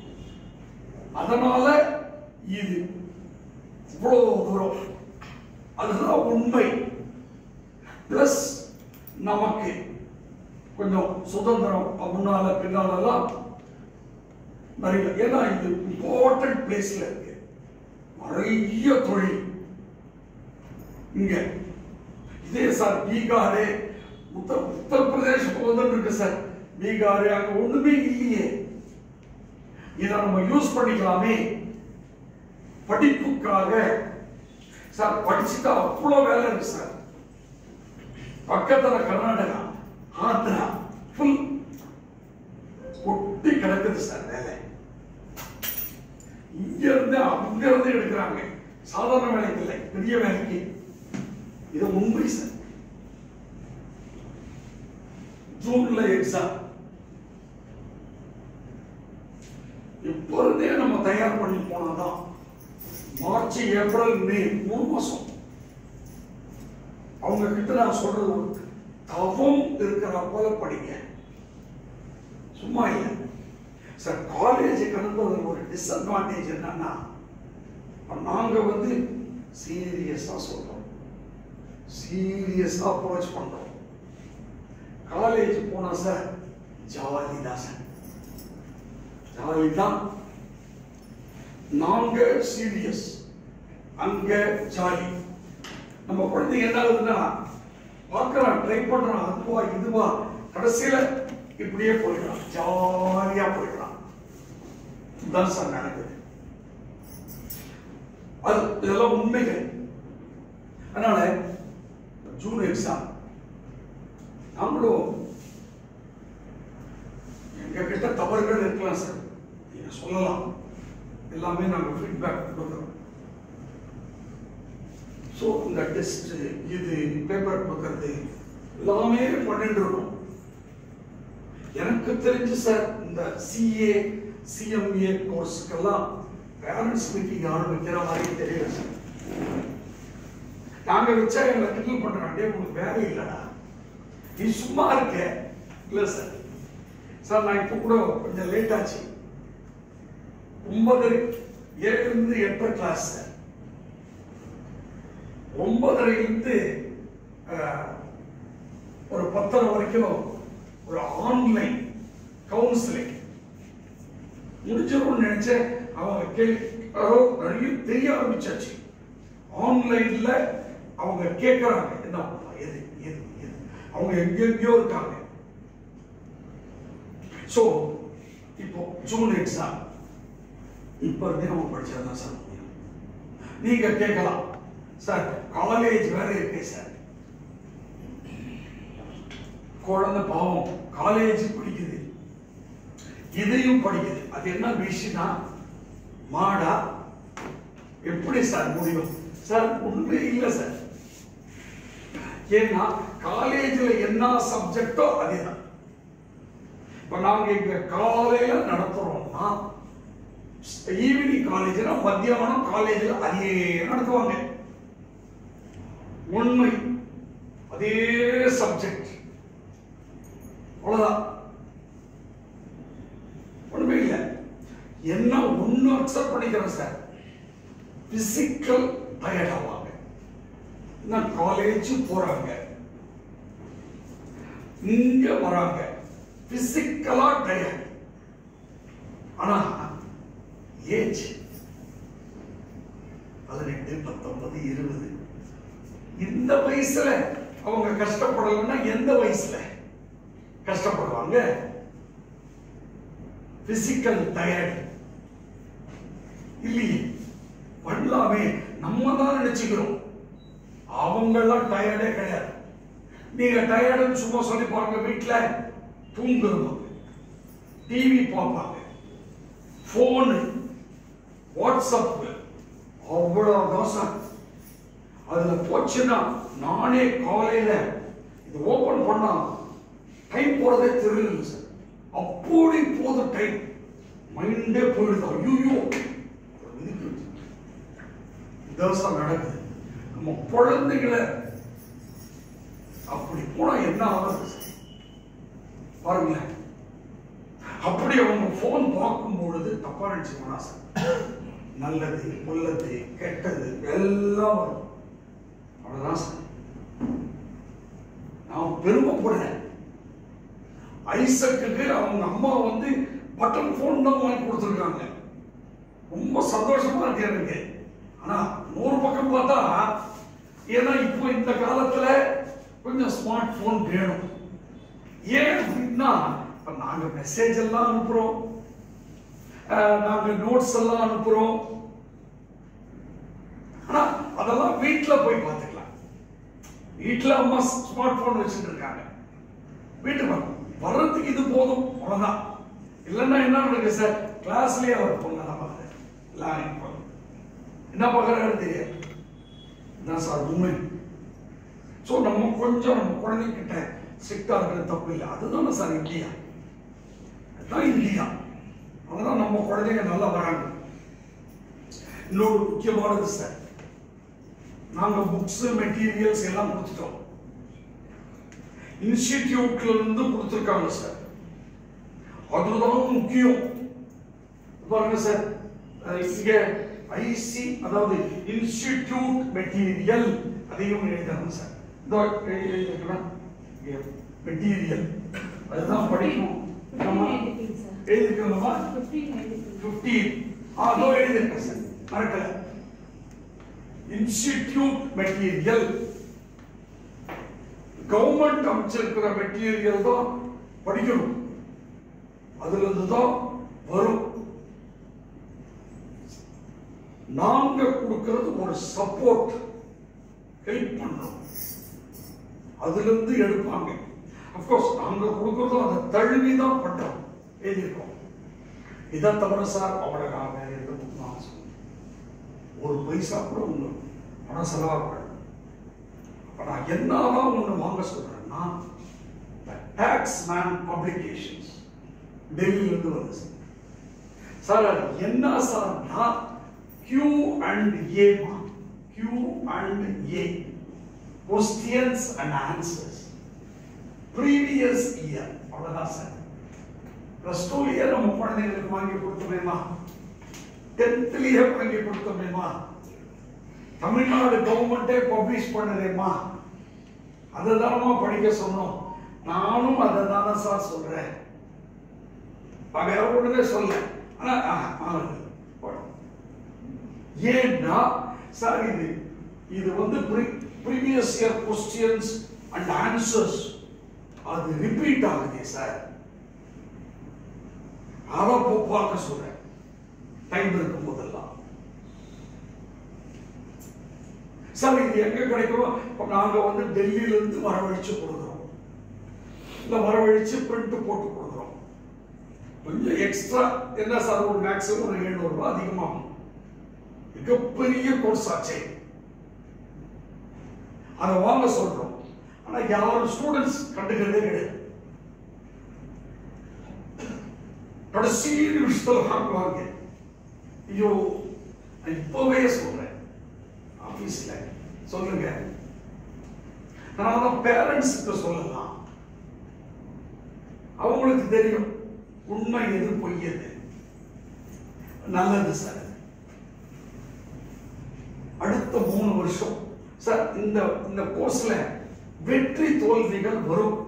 அதனால இது இவ்வளவு தூரம் அதுதான் உண்மை பிளஸ் நமக்கு கொஞ்சம் சுதந்திரம் முன்னால பின்னாலெல்லாம் நிறைய ஏன்னா இது இம்பார்ட்டன்ட் பிளேஸ்ல இருக்கு நிறைய தொழில் இங்க இதே சார் பீகாரு உத்தர் உத்தரப்பிரதேசம் வந்துட்டு இருக்கு சார் பீகாரு அங்க ஒண்ணுமே இல்லையே இதை நம்ம யூஸ் பண்ணிக்கலாமே படிப்புக்காக சார் படிச்சுட்டா அவ்வளவு வேலை இருக்கு சார் பக்கத்துல கர்நாடகா ஆந்திரா ஃபுல் கொட்டி கிடக்குது சார் வேலை இங்க இருந்து அங்க இருந்து எடுக்கிறாங்க சாதாரண வேலைக்கு இல்லை பெரிய வேலைக்கு இது உண்மை சார் ஜூன்ல எக்ஸாம் இப்போ இருந்தே நம்ம தயார் பண்ணி போனாதான் மார்ச் ஏப்ரல் மே மூணு மாசம் அவங்க கிட்ட நான் சொல்றது ஒரு தவம் இருக்கிற போல படிங்க சும்மா இல்லை சார் காலேஜுக்கு அனுப்புறது ஒரு டிஸ்அட்வான்டேஜ் என்னன்னா நாங்க வந்து சீரியஸா சொல்றோம் சீரியஸா அப்ரோச் பண்றோம் காலேஜ் போனா சார் ஜாலி தான் சார் ஜாலி தான் நாங்க சீரியஸ் அங்க ஜாலி நம்ம குழந்தைங்க என்ன ஆகுதுன்னா பார்க்கறான் ட்ரை பண்றான் அதுவா இதுவா கடைசியில இப்படியே போயிடலாம் ஜாலியா போயிடலாம் இதுதான் சார் நடக்குது அது இதெல்லாம் உண்மைகள் அதனால ஜூன் எக்ஸாம் நாமளும் எங்க கிட்ட தவறுகள் இருக்கலாம் சார் நீங்க சொல்லலாம் எல்லாமே நாங்க ஃபீட்பேக் கொடுக்குறோம் ஸோ இந்த டெஸ்ட் இது பேப்பர் பார்க்கறது எல்லாமே பண்ணிட்டு இருக்கோம் எனக்கு தெரிஞ்சு சார் இந்த சிஏ சிஎம்ஏ கோர்ஸுக்கெல்லாம் பேரண்ட்ஸ் மீட்டிங் ஆரம்பிக்கிற மாதிரி தெரியல சார் நாங்க வச்சா எங்களை கிண்டல் பண்றாங்க டேய் உங்களுக்கு வேலை இல்லடா நீ சும்மா இருக்க இல்ல சார் சார் நான் இப்போ கூட கொஞ்சம் லேட் ஆச்சு ஒன்பதரை ஏழுலேருந்து எட்டரை கிளாஸ் சார் ஒன்பதரைலேருந்து அஹ், ஒரு பத்தரை வரைக்கும் ஒரு ஆன்லைன் கவுன்சிலிங் முடிச்சிரும்னு நினைச்சேன் அவங்க கேள்வி அதாவது நிறைய தெரிய ஆரம்பிச்சாச்சு ஆன்லைன்ல அவங்க கேட்கறாங்க என்ன பண்ணலாம்? எது எது எது அவங்க எங்கெங்கயோ இருக்காங்க ஸோ இப்போ ஜூன் எக்ஸாம் இப்போ இருந்தே நம்ம படிச்சாதான் சார் முடியும் நீங்க கேட்கலாம் சார் காலேஜ் வேற இருக்கு சார் குழந்தை பாவம் காலேஜ் படிக்குது இதையும் படிக்குது அது என்ன விஷயம்னா மாடா எப்படி சார் முடியும் சார் ஒண்ணு இல்லை சார் ஏன்னா காலேஜ்ல என்ன சப்ஜெக்டோ அதேதான் இப்ப நாங்க இங்க காலையில நடத்துறோம்னா ஈவினிங் காலேஜ்னா மத்தியானம் காலேஜ்ல அதே நடத்துவாங்க உண்மை அதே சப்ஜெக்ட் அவ்வளவுதான் ஒண்ணுமே இல்லை என்ன ஒண்ணு அக்செப்ட் பண்ணிக்கிறேன் சார் பிசிக்கல் டயர்ட் ஆவாங்க நான் காலேஜ் போறாங்க இங்க வராங்க பிசிக்கலா டயர்ட் ஆனா ஏஜ் பதினெட்டு பத்தொன்பது இருபது இந்த வயசுல அவங்க கஷ்டப்படலைன்னா எந்த வயசுல கஷ்டப்படுவாங்க பிசிக்கல் டயர்ட் இல்லையே பண்ணலாமே நம்ம தான் நினைச்சுக்கிறோம் அவங்கெல்லாம் டயர்டே கிடையாது நீங்க டயர்டுன்னு சும்மா சொல்லி பாருங்க வீட்டுல தூங்குறவங்க டிவி பார்ப்பாங்க போனு வாட்ஸ்அப் அவ்வளவுதான் சார் அதுல போச்சுன்னா நானே காலையில இது ஓபன் பண்ணா டைம் போறதே தெரியல சார் அப்படி போது டைம் மைண்டே போயிடுது ஐயோ இதான் சார் நடக்குது நம்ம குழந்தைகளை அப்படி போனா என்ன ஆகுது சார்? பாருங்களேன் அப்படி அவங்க போன் பார்க்கும் பொழுது தப்பா நினைச்சுக்கணும் சார் நல்லது நல்லது கெட்டது எல்லாம் வரும் அவ்வளவுதான் சார் நான் பெருமைப்படுறேன் ஐசக்குக்கு அவங்க அம்மா வந்து பட்டன் போன் தான் வாங்கி கொடுத்துருக்காங்க ரொம்ப சந்தோஷமா இருக்கு எனக்கு ஆனா நூறு பக்கம் பார்த்தா ஏன்னா இப்போ இந்த காலத்துல கொஞ்சம் ஸ்மார்ட் போன் வேணும் ஏன் அப்படின்னா இப்ப நாங்க மெசேஜ் எல்லாம் அனுப்புறோம் அஹ், நாங்க நோட்ஸ் எல்லாம் அனுப்புறோம் ஆனா அதெல்லாம் வீட்ல போய் பார்த்துக்கலாம் வீட்ல அம்மா ஸ்மார்ட் போன் வச்சுட்டு இருக்காங்க வீட்டுக்கு வரும் வர்றதுக்கு இது போதும் அவ்வளவுதான் இல்லைன்னா என்ன நடக்கு சார் கிளாஸ்லயே அவர் பொண்ணு தான் பார்க்குறாரு எல்லாம் இப்போ என்ன பார்க்குறாரு தெரியாது இதான் சார் உண்மை ஸோ நம்ம கொஞ்சம் நம்ம குழந்தைகிட்ட ஸ்ட்ரிக்டாக இருக்கிறது தப்பு இல்லை அதுதானே சார் இந்தியா அதுதான் இந்தியா அதெல்லாம் நம்ம குழந்தைங்க நல்லா வராங்க இன்னொரு முக்கியமானது சார் நாங்க புக்ஸ் மெட்டீரியல்ஸ் எல்லாம் கொடுத்துட்டோம் இன்ஸ்டிடியூட்ல இருந்து கொடுத்துருக்காங்க சார் அதுதான் முக்கியம் பாருங்க சார் அஹ் இங்க ஐசி அதாவது இன்ஸ்டிடியூட் மெட்டீரியல் அதையும் எழுதணும் சார் இதோ எழுதிக்கலாம் மெட்டீரியல் அதுதான் படிக்கணும் நம்ம எழுதிக்கணுமா ஃபிஃப்டீன் அதோ எழுதிருக்கேன் சார் மறக்கல இன்ஸ்டிடியூட் மெட்டீரியல் கவர்மெண்ட் அமைச்சிருக்கிற மெட்டீரியல் தான் படிக்கணும் அதுல இருந்து தான் வரும் நாங்க கொடுக்கிறது ஒரு சப்போர்ட் ஹெல்ப் பண்றோம் அதுல இருந்து எடுப்பாங்க அப்கோர்ஸ் நாங்க கொடுக்கறதும் அதை தழுவி தான் பண்றோம் எழுதியிருக்கோம் இதை தவிர சார் அவளை நான் வேற எதுவும் நான் சொல்லுவேன் ஒரு பைசா கூட ஒண்ணு பணம் செலவாக அப்ப நான் என்னதான் ஒண்ணு வாங்க சொல்றேன்னா டாக்ஸ் மேன் பப்ளிகேஷன்ஸ் டெல்லியில இருந்து வருது சார் சார் அது என்ன சார்னா கியூ அண்ட் ஏமா Q and A questions and answers previous year அவ்வளவுதான் சார் ப்ளஸ் டூலயே நம்ம குழந்தைங்களுக்கு வாங்கி கொடுத்தோமேமா டென்த்லயே வாங்கி கொடுத்தோமேமா தமிழ்நாடு கவர்மெண்டே பப்ளிஷ் பண்ணுதேம்மா அதை தானமா படிக்க சொன்னோம் நானும் அதை தானே சார் சொல்றேன் நான் வேற ஒண்ணுமே சொல்ல ஆனா ஆஹ், ஆகுது. போடும். ஏன்னா சார் இது இது வந்து previous year questions and answers அது ரிப்பீட் ஆகுதே சார் அதை போ பார்க்க சொல்றேன் டைம் இருக்கும் போதெல்லாம் சார் இது எங்க கிடைக்கும் இப்ப நாங்க வந்து டெல்லியில இருந்து வரவழைச்சு கொடுக்குறோம் இல்ல வரவழைச்சு பிரிண்ட் போட்டு கொடுக்குறோம் கொஞ்சம் எக்ஸ்ட்ரா என்ன சார் ஒரு மேக்ஸிமம் ஒரு எழுநூறு ரூபாய் அதிகமாகும் மிகப்பெரிய கோர்ஸ் ஆச்சே அதை வாங்க சொல்றோம் ஆனா யாரும் ஸ்டூடெண்ட்ஸ் கண்டுக்கிறதே கிடையாது கடைசி நிமிஷத்துல வாங்குவாங்க ஐயோ நான் இப்பவே சொல்றேன் ஆபீஸ்ல சொல்லுங்க நான் தான் பேரண்ட்ஸுக்கு சொல்லலாம் அவங்களுக்கு தெரியும் உண்மை எது பொய் எது நல்லது சார் அடுத்த மூணு வருஷம் சார் இந்த இந்த கோர்ஸ்ல வெற்றி தோல்விகள் வரும்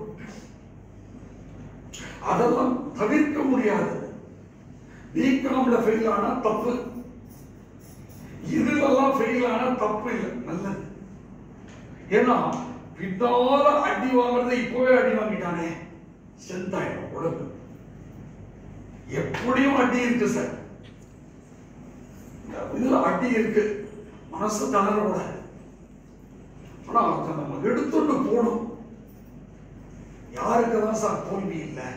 அதெல்லாம் தவிர்க்க முடியாது பிகாம்ல ஃபெயில் ஆனா தப்பு இதுலெல்லாம் ஃபெயில் ஆனா தப்பு இல்லை நல்லது ஏன்னா பின்னால அடி வாங்குறதை இப்பவே அடி வாங்கிட்டானே செந்தாயிரம் உடம்பு எப்படியும் அடி இருக்கு சார் இந்த இதுல அடி இருக்கு மனசு தளரக்கூடாது ஆனா அதை நம்ம எடுத்துட்டு போகணும் யாருக்கு தான் சார் தோல்வி இல்லை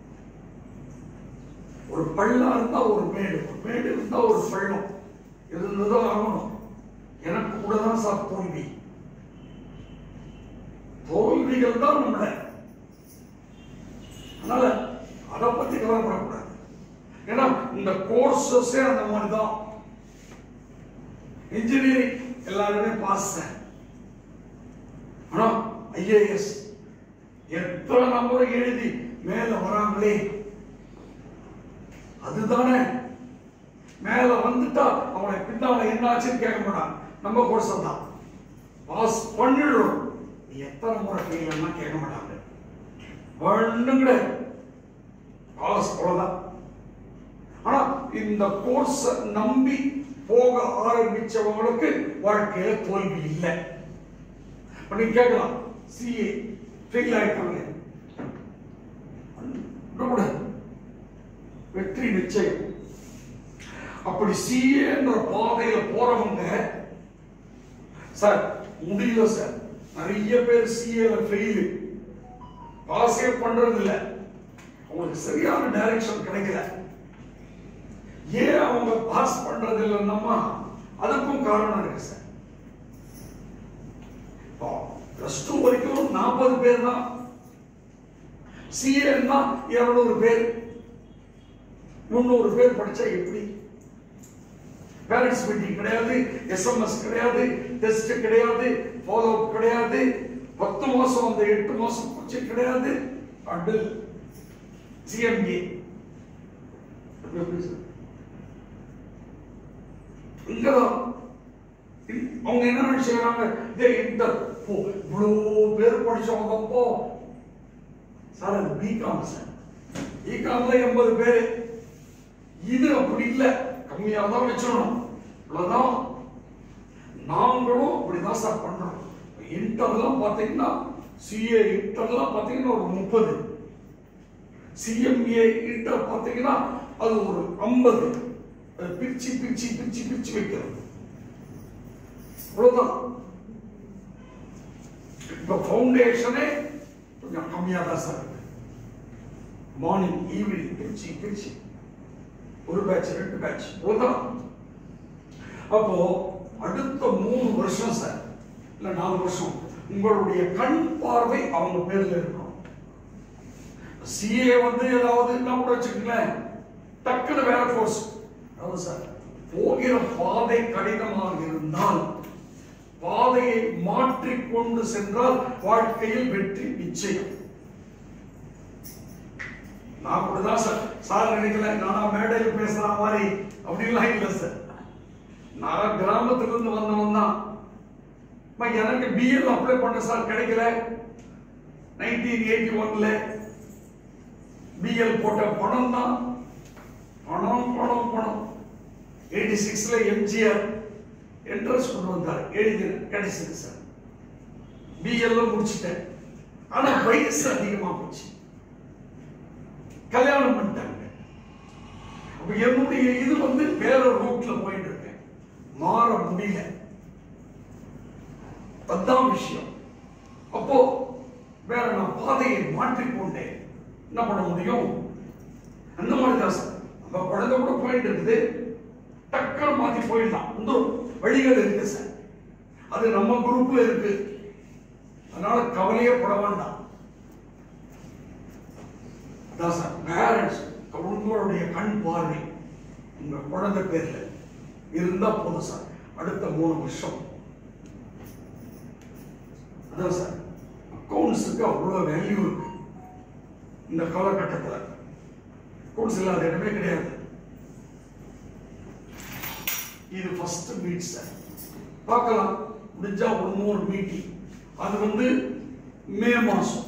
ஒரு பள்ளம் இருந்தா ஒரு மேடு ஒரு மேடு இருந்தா ஒரு பள்ளம் இருந்துதான் ஆகணும் எனக்கு கூட தான் சார் தோல்வி தோல்விகள் தான் நம்மளை அதனால அதை பத்தி கவலைப்படக்கூடாது ஏன்னா இந்த கோர்சஸே அந்த மாதிரி தான் இன்ஜினியரிங் எல்லாருமே பாஸ் ஆனா ஐஏஎஸ் எத்தனை நம்பர் எழுதி மேல வராங்களே அதுதானே மேல வந்துட்டா அவனை பின்னால என்னாச்சுன்னு கேட்க மாட்டான் நம்ம கோர்ஸ் தான் பாஸ் பண்ணிடுறோம் நீ எத்தனை முறை ஃபெயில்னா கேட்க மாட்டாங்க ஒண்ணும் கிடையாது பாஸ் அவ்வளவுதான் ஆனா இந்த கோர்ஸ் நம்பி போக ஆரம்பிச்சவங்களுக்கு வாழ்க்கையில தோல்வி இல்லை இப்ப நீங்க கேட்கலாம் சிஏ ஃபெயில் ஆயிட்டாங்க விடக்கூடாது. வெற்றி நிச்சயம் அப்படி சிஏன்ற பாதையில போறவங்க சார் முடியல சார் நிறைய பேர் சிஏல ஃபெயில் பாஸே பண்றது இல்ல அவங்களுக்கு சரியான டைரக்ஷன் கிடைக்கல ஏன் அவங்க பாஸ் பண்றது இல்லைன்னா அதுக்கும் காரணம் இருக்கு சார் பிளஸ் டூ வரைக்கும் நாற்பது பேர் தான் சிஏன்னா இருநூறு பேர் முந்நூறு பேர் படிச்சா எப்படி பேரண்ட்ஸ் மீட்டிங் கிடையாது எஸ்எம்எஸ் கிடையாது டெஸ்ட் கிடையாது ஃபாலோ அப் கிடையாது பத்து மாசம் அந்த எட்டு மாசம் கோச்சிங் கிடையாது அண்டு சிஎம்ஏ இங்கதான் இ- அவங்க என்ன நினைச்சுக்கிறாங்க இதே இந்த ஓ, இவ்வளோ பேர் படிச்சவங்க அப்போ சார் அது பிகாம் சார் பிகாம்ல எண்பது பேர் இது அப்படி இல்லை கம்மியா தான் வச்சிடணும் இவ்வளவுதான் நாங்களும் அப்படிதான் சார் பண்றோம் இன்டர்லாம் பாத்தீங்கன்னா சிஏ இன்டர்லாம் பாத்தீங்கன்னா ஒரு முப்பது சிஎம்ஏ இன்டர் பாத்தீங்கன்னா அது ஒரு ஐம்பது பிரிச்சு பிரிச்சு பிரிச்சு பிரிச்சு வைக்கிறது அவ்வளவுதான் இப்ப ஃபவுண்டேஷனே கொஞ்சம் கம்மியா தான் சார் இருக்கு மார்னிங் ஈவினிங் பிரிச்சு பிரிச்சு ஒரு பேட்ச் ரெண்டு பேட்ச் அவ்வளவுதான் அப்போ அடுத்த மூணு வருஷம் சார் இல்ல நாலு வருஷம் உங்களுடைய கண் பார்வை அவங்க பேர்ல இருக்கணும் சிஏ வந்து ஏதாவது என்ன கூட வச்சுக்கங்களேன் டக்குனு வேற கோர்ஸ் அதாவது சார் போகிற பாதை கடினமாக இருந்தால் பாதையை மாற்றிக் கொண்டு சென்றால் வாழ்க்கையில் வெற்றி நிச்சயம் நான் அப்படிதான் சார் சார் நினைக்கல நானா மேடையில் பேசுற மாதிரி அப்படிலாம் இல்லை சார் நான் கிராமத்துல இருந்து வந்தவன் தான் அம்மா, எனக்கு பிஎல் அப்ளை பண்ண சார் கிடைக்கல நைன்டீன் எயிட்டி ஒன்ல பிஎல் போட்ட பணம் தான் பணம் பணம் பணம் எயிட்டி சிக்ஸ்ல எம்ஜிஆர் என்ட்ரன்ஸ் கொண்டு வந்தார் எழுதி கிடைச்சது சார் பிஎல் முடிச்சிட்டேன் ஆனா வயசு அதிகமா போச்சு கல்யாணம் பண்ணிட்டாங்க அப்ப என்னுடைய இது வந்து வேற ரூட்ல போயிட்டு இருக்கேன் மாற முடியல அதான் விஷயம் அப்போ வேற நான் பாதையை மாற்றிக்கொண்டேன் என்ன பண்ண முடியும் அந்த மாதிரி தான் சார் நம்ம குழந்தை கூட போயிட்டு இருக்குது டக்குனு மாத்தி போயிடலாம் இந்த வழிகள் இருக்கு சார் அது நம்ம குரூப்ல இருக்கு அதனால கவலையே பட வேண்டாம் அதான் சார் பேரண்ட்ஸ் உங்களுடைய கண் பார்வை உங்க குழந்தை பேர்ல இருந்தா போதும் சார் அடுத்த மூணு வருஷம் அதான் சார் அக்கௌண்ட்ஸுக்கு அவ்வளோ வேல்யூ இருக்கு இந்த காலகட்டத்தில் அக்கௌண்ட்ஸ் இல்லாத இடமே கிடையாது இது ஃபர்ஸ்ட் மீட் சார் பார்க்கலாம் முடிஞ்சா ஒரு மூணு மீட்டிங் அது வந்து மே மாசம்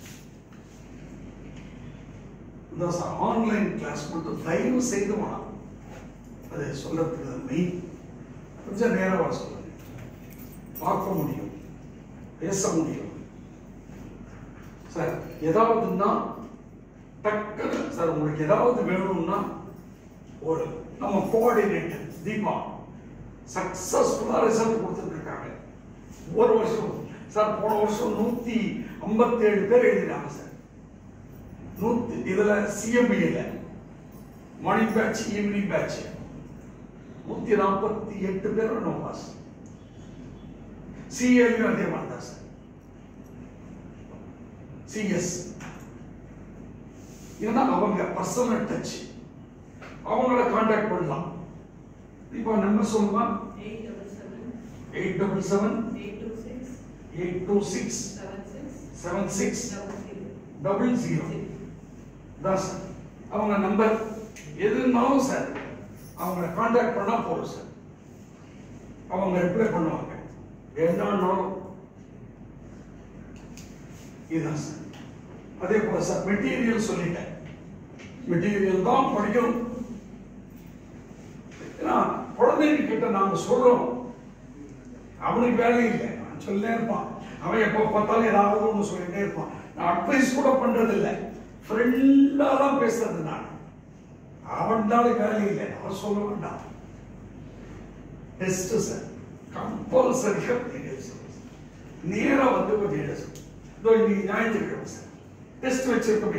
இந்த சார் ஆன்லைன் கிளாஸ் மட்டும் தயவு செய்து வேணாம் அது சொல்றதுக்கு மெயின் கொஞ்சம் நேரம் வர சொல்லுங்க பார்க்க முடியும் பேச முடியும் சார் ஏதாவதுன்னா டக்குன்னு சார் உங்களுக்கு ஏதாவது வேணும்னா ஒரு நம்ம கோஆர்டினேட்டர் தீபா சக்சஸ்ஃபுல்லா ரிசல்ட் கொடுத்துட்டு இருக்காங்க ஒரு வருஷம் சார் போன வருஷம் நூத்தி ஐம்பத்தி ஏழு பேர் எழுதினாங்க சார் நூத்தி இதுல சிஎம்பிஏல மார்னிங் பேட்ச் ஈவினிங் பேட்ச் நூத்தி நாற்பத்தி எட்டு பேர் நோ பாஸ் சிஏலையும் அதே மாதிரி தான் சார் சிஎஸ் ஏன்னா அவங்க பர்சனல் டச் அவங்கள காண்டாக்ட் பண்ணலாம் இப்போ நம்பர் சொல்லுமா
Eight double seven,
eight double seven
eight two six,
eight two six
seven six,
seven six
double zero.
Double zero
Six.
தான் சார் அவங்க நம்பர் எதுனாலும் சார் அவங்கள காண்டாக்ட் பண்ணா போதும் சார் அவங்க ரிப்ளை பண்ணுவாங்க என்னன்னாலும் இதுதான் சார் அதே போல சார் மெட்டீரியல் சொல்லிட்டேன் மெட்டீரியல் தான் படிக்கணும் ஏன்னா குழந்தைங்க கிட்ட நாம சொல்றோம் அவனுக்கு வேலை இல்லை நான் சொல்லே இருப்பான் அவன் எப்போ பார்த்தாலும் ஏதாவது ஒன்று சொல்லிட்டே இருப்பான் நான் அட்வைஸ் கூட பண்றது இல்லை ஃப்ரெண்டா தான் பேசுறது நான் அவனால வேலை இல்லை அவன் சொல்ல வேண்டாம் டெஸ்ட் சார் கம்பல்சரியா நேரா வந்து கொஞ்சம் எழுது இதோ இன்னைக்கு ஞாயிற்றுக்கிழமை சார் டெஸ்ட் வச்சிருக்கோமே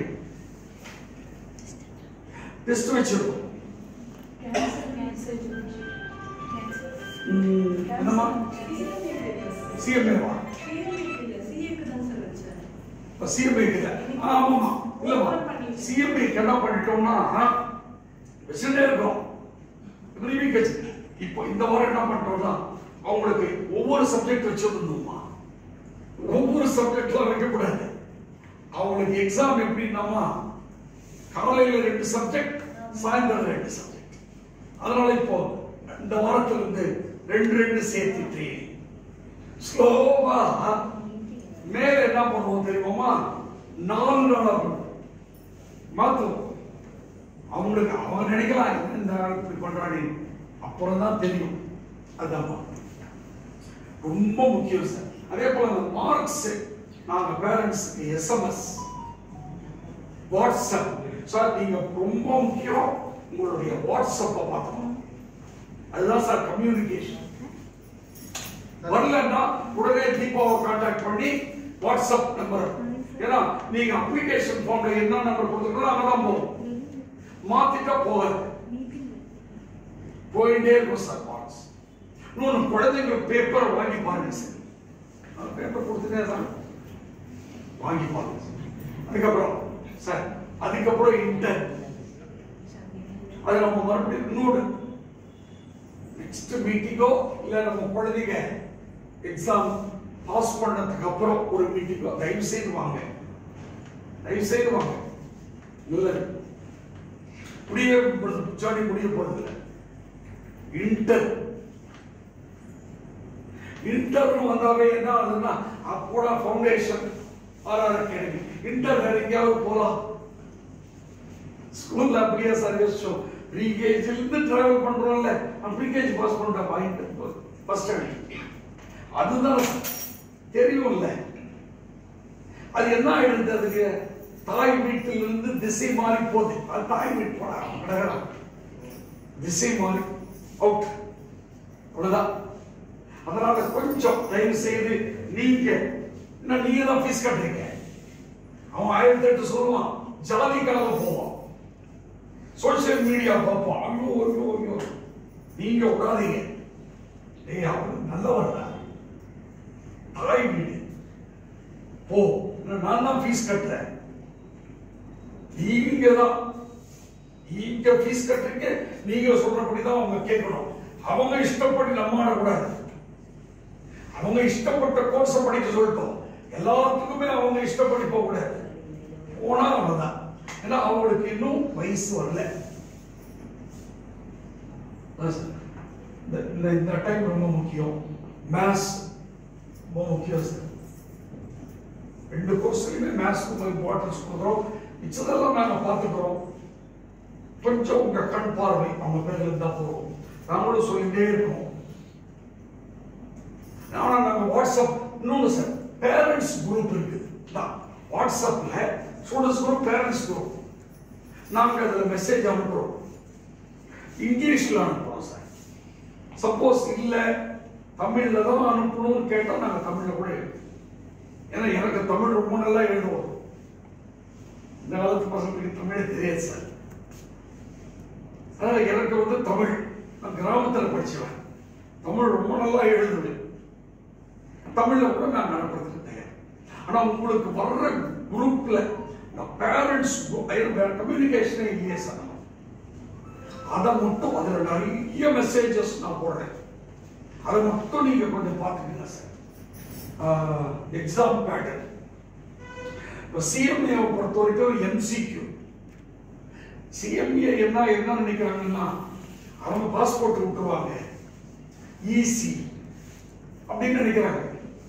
டெஸ்ட் வச்சிருக்கோம்
Cancer, cancer, cancer.
ம், என்னம்மா சிஎம்ஏவா இப்போ சிஎம்ஐ இல்லை ஆமாம்மா இல்லைம்மா சிஎம்ஐ என்ன பண்ணிட்டோம்னா வச்சுட்டே இருக்கோம் ரிவியூ கட்சி இப்போ இந்த வாரம் என்ன பண்ணிட்டோம்னா அவங்களுக்கு ஒவ்வொரு சப்ஜெக்ட் வச்சிருந்தோம்மா ஒவ்வொரு சப்ஜெக்ட்லாம் வைக்கக்கூடாது அவங்களுக்கு எக்ஸாம் எப்படின்னாமா காலையில ரெண்டு சப்ஜெக்ட் சாயந்தரம் ரெண்டு சப்ஜெக்ட் அதனால இப்போ இந்த வாரத்துல இருந்து ரெண்டு ரெண்டு சேர்த்துட்டு ஸ்லோவா மேல என்ன பண்ணுவோம் தெரியுமா நாலு நாளா பண்ணுவோம் மாத்துவோம் அவங்களுக்கு அவங்க நினைக்கலாம் என்ன இந்த ஆள் இப்படி பண்றானே அப்புறம் தான் தெரியும் அதான் ரொம்ப முக்கியம் சார் அதே போல அந்த மார்க்ஸ் நாங்க பேரண்ட்ஸ்க்கு எஸ்எம்எஸ் வாட்ஸ்அப் சார் நீங்க ரொம்ப முக்கியம் உங்களுடைய வாட்ஸ்அப்பை பார்க்கணும் அதுதான் சார் கம்யூனிகேஷன் வரலன்னா உடனே தீபாவை கான்டாக்ட் பண்ணி வாட்ஸ்அப் நம்பர் ஏன்னா நீங்க அப்ளிகேஷன் ஃபார்ம்ல என்ன நம்பர் கொடுத்துருக்கோ அங்கதான் போகும் மாத்திட்டா போகாது போயிட்டே இருக்கும் சார் மார்க்ஸ் இன்னொன்று குழந்தைங்க பேப்பரை வாங்கி பாருங்க சார் பேப்பர் கொடுத்துட்டே தான் வாங்கி பாருங்க சார். அதுக்கப்புறம் சார் அதுக்கப்புறம் இன்டர் அது நம்ம மறுபடியும் இன்னொரு நெக்ஸ்ட் மீட்டிங்கோ இல்லை நம்ம குழந்தைங்க எக்ஸாம் பாஸ் பண்ணதுக்கு அப்புறம் ஒரு மீட்டிங்கோ தயவு செய்து வாங்க தயவு செய்து வாங்க நல்லது முடிய ஜாடி முடிய போறது இல்லை இன்டர் இன்டர்னு வந்தாவே என்ன ஆகுதுன்னா அப்போடா ஃபவுண்டேஷன் ஆர்ஆர் அகாடமி இன்டர் வேற எங்கேயாவது போலாம் ஸ்கூல்ல அப்படியே சர்வீஸ் ஷோ ப்ரீகேஜில இருந்து டிராவல் பண்றோம்ல நான் ப்ரீகேஜி பாஸ் பண்ணிட்ட பாயிண்ட் ஃபர்ஸ்ட் ஸ்டாண்டர்ட் அதுதான் தெரியும்ல அது என்ன ஆயிடுது அதுக்கு தாய் வீட்டில் இருந்து திசை மாறி போகுது அது தாய் வீட்டு போடா கிடக்கலாம் திசை மாறி அவுட் அவ்வளவுதான் அதனால கொஞ்சம் தயவு செய்து நீங்க என்ன நீங்க தான் ஃபீஸ் கட்டுறீங்க அவன் ஆயிரத்தி எட்டு சொல்லுவான் ஜாதி கலவை போவான் சோசியல் மீடியா பார்ப்போம் ஐயோ ஐயோ ஐயோ நீங்க விடாதீங்க டேய் அவன் நல்லவர்டா தாய் வீடு போ நான் தான் ஃபீஸ் கட்டுறேன் நீங்க தான் நீங்க ஃபீஸ் கட்டுறீங்க நீங்க சொல்றபடி தான் அவங்க கேட்கணும் அவங்க இஷ்டப்படி நம்ம ஆடக்கூடாது அவங்க இஷ்டப்பட்ட கோர்ஸை படிக்க சொல்லட்டும் எல்லாத்துக்குமே அவங்க இஷ்டப்படி போக கூடாது போனா அவ்வளவுதான் ஏன்னா அவங்களுக்கு இன்னும் வயசு வரல அதான் சார். இந்த இந்த இந்த டைம் ரொம்ப முக்கியம் மேத்ஸ் ரொம்ப முக்கியம் சார் ரெண்டு கோர்ஸ்லையுமே மேத்ஸ்க்கு இம்பார்ட்டன்ஸ் கொடுக்குறோம் மிச்சதெல்லாம் நாங்கள் பார்த்துக்கிறோம் கொஞ்சம் உங்க கண் பார்வை அவங்க பேர்ல இருந்தா போதும் நாங்களும் சொல்லிட்டே இருக்கோம் ஆனா நாங்க வாட்ஸ்அப் இன்னொன்று சார் பேரண்ட்ஸ் குரூப் இருக்கு தான் வாட்ஸ்அப்ல ஸ்டூடெண்ட்ஸ் குரூப் பேரண்ட்ஸ் குரூப் நாங்க அதுல மெசேஜ் அனுப்புறோம் இங்கிலீஷ்ல அனுப்புறோம் சார் சப்போஸ் இல்ல தமிழ்ல தான் அனுப்பணும்னு கேட்டா நாங்க தமிழ்ல கூட எழுதுவோம் ஏன்னா எனக்கு தமிழ் ரொம்ப நல்லா எழுதுவோம் இந்த காலத்து பசங்களுக்கு தமிழே தெரியாது சார் அதனால எனக்கு வந்து தமிழ் நான் கிராமத்துல படிச்சவன் தமிழ் ரொம்ப நல்லா எழுதுவேன் தமிழ்ல கூட நான் அனுப்புறதுக்கு தயார் ஆனா உங்களுக்கு வர்ற குரூப்ல இந்த பேரண்ட்ஸ் கம்யூனிகேஷனே இல்லையே சார் அதை மட்டும் அதுல நிறைய மெசேஜஸ் நான் போடுறேன் அதை மட்டும் நீங்க கொஞ்சம் பார்த்துக்கங்க சார் எக்ஸாம் பேட்டர்ன் இப்போ சிஎம்ஏ பொறுத்த வரைக்கும் எம்சிக்யூ சிஎம்ஏ என்ன என்ன நினைக்கிறாங்கன்னா அவங்க பாஸ்போர்ட் விட்டுருவாங்க ஈசி அப்படின்னு நினைக்கிறாங்க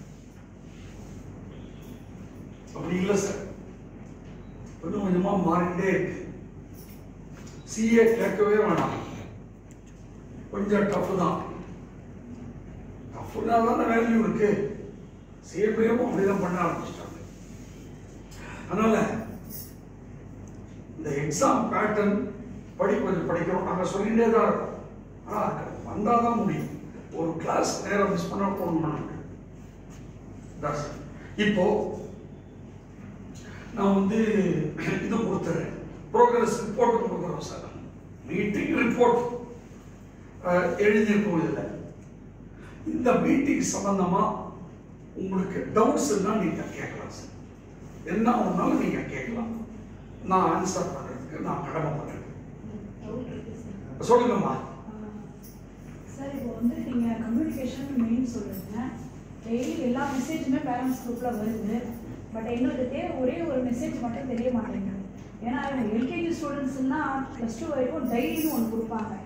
அப்படி இல்லை சார் கொஞ்சம் கொஞ்சமா மாறிட்டே இருக்கு சிஏ கேட்கவே வேணாம் கொஞ்சம் டஃப் தான் டஃப்னா தானே வேல்யூ இருக்கு சிஎம்ஏவும் அப்படிதான் பண்ண ஆரம்பிச்சிட்டாங்க அதனால இந்த எக்ஸாம் பேட்டர்ன் படி கொஞ்சம் படிக்கிறோம் நாங்க சொல்லிட்டே தான் இருக்கோம் ஆனா அது வந்தால் தான் முடியும் ஒரு கிளாஸ் நேரம் மிஸ் பண்ணா ஃபோன் பண்ணாங்க That's it. இப்போ நான் வந்து இது கொடுத்துறேன் ப்ரோக்ரஸ் ரிப்போர்ட் கொடுக்குறோம் சார் மீட்டிங் ரிப்போர்ட் எழுதியிருக்கோம் இதில் இந்த மீட்டிங் சம்பந்தமா உங்களுக்கு டவுட்ஸ் இருந்தால் நீங்க கேட்கலாம் சார் என்ன ஒன்றாலும் நீங்க கேட்கலாம் நான் ஆன்சர் பண்றதுக்கு நான் கடமைப்படுறேன்
டவுட் இருக்கு சார்
சொல்லுங்கம்மா
சார் இப்போ வந்து நீங்கள் கம்யூனிகேஷன் மெயின் சொல்லுங்க டெய்லி எல்லா மெசேஜுமே பேரண்ட்ஸ் குரூப்பில் வருது பட் எங்களுக்கு தேவை ஒரே ஒரு மெசேஜ் மட்டும் தெரிய மாட்டேங்குது ஏன்னா எல்கேஜி ஸ்டூடெண்ட்ஸ்னா ப்ளஸ் டூ வரைக்கும் டைரின்னு ஒன்று கொடுப்பாங்க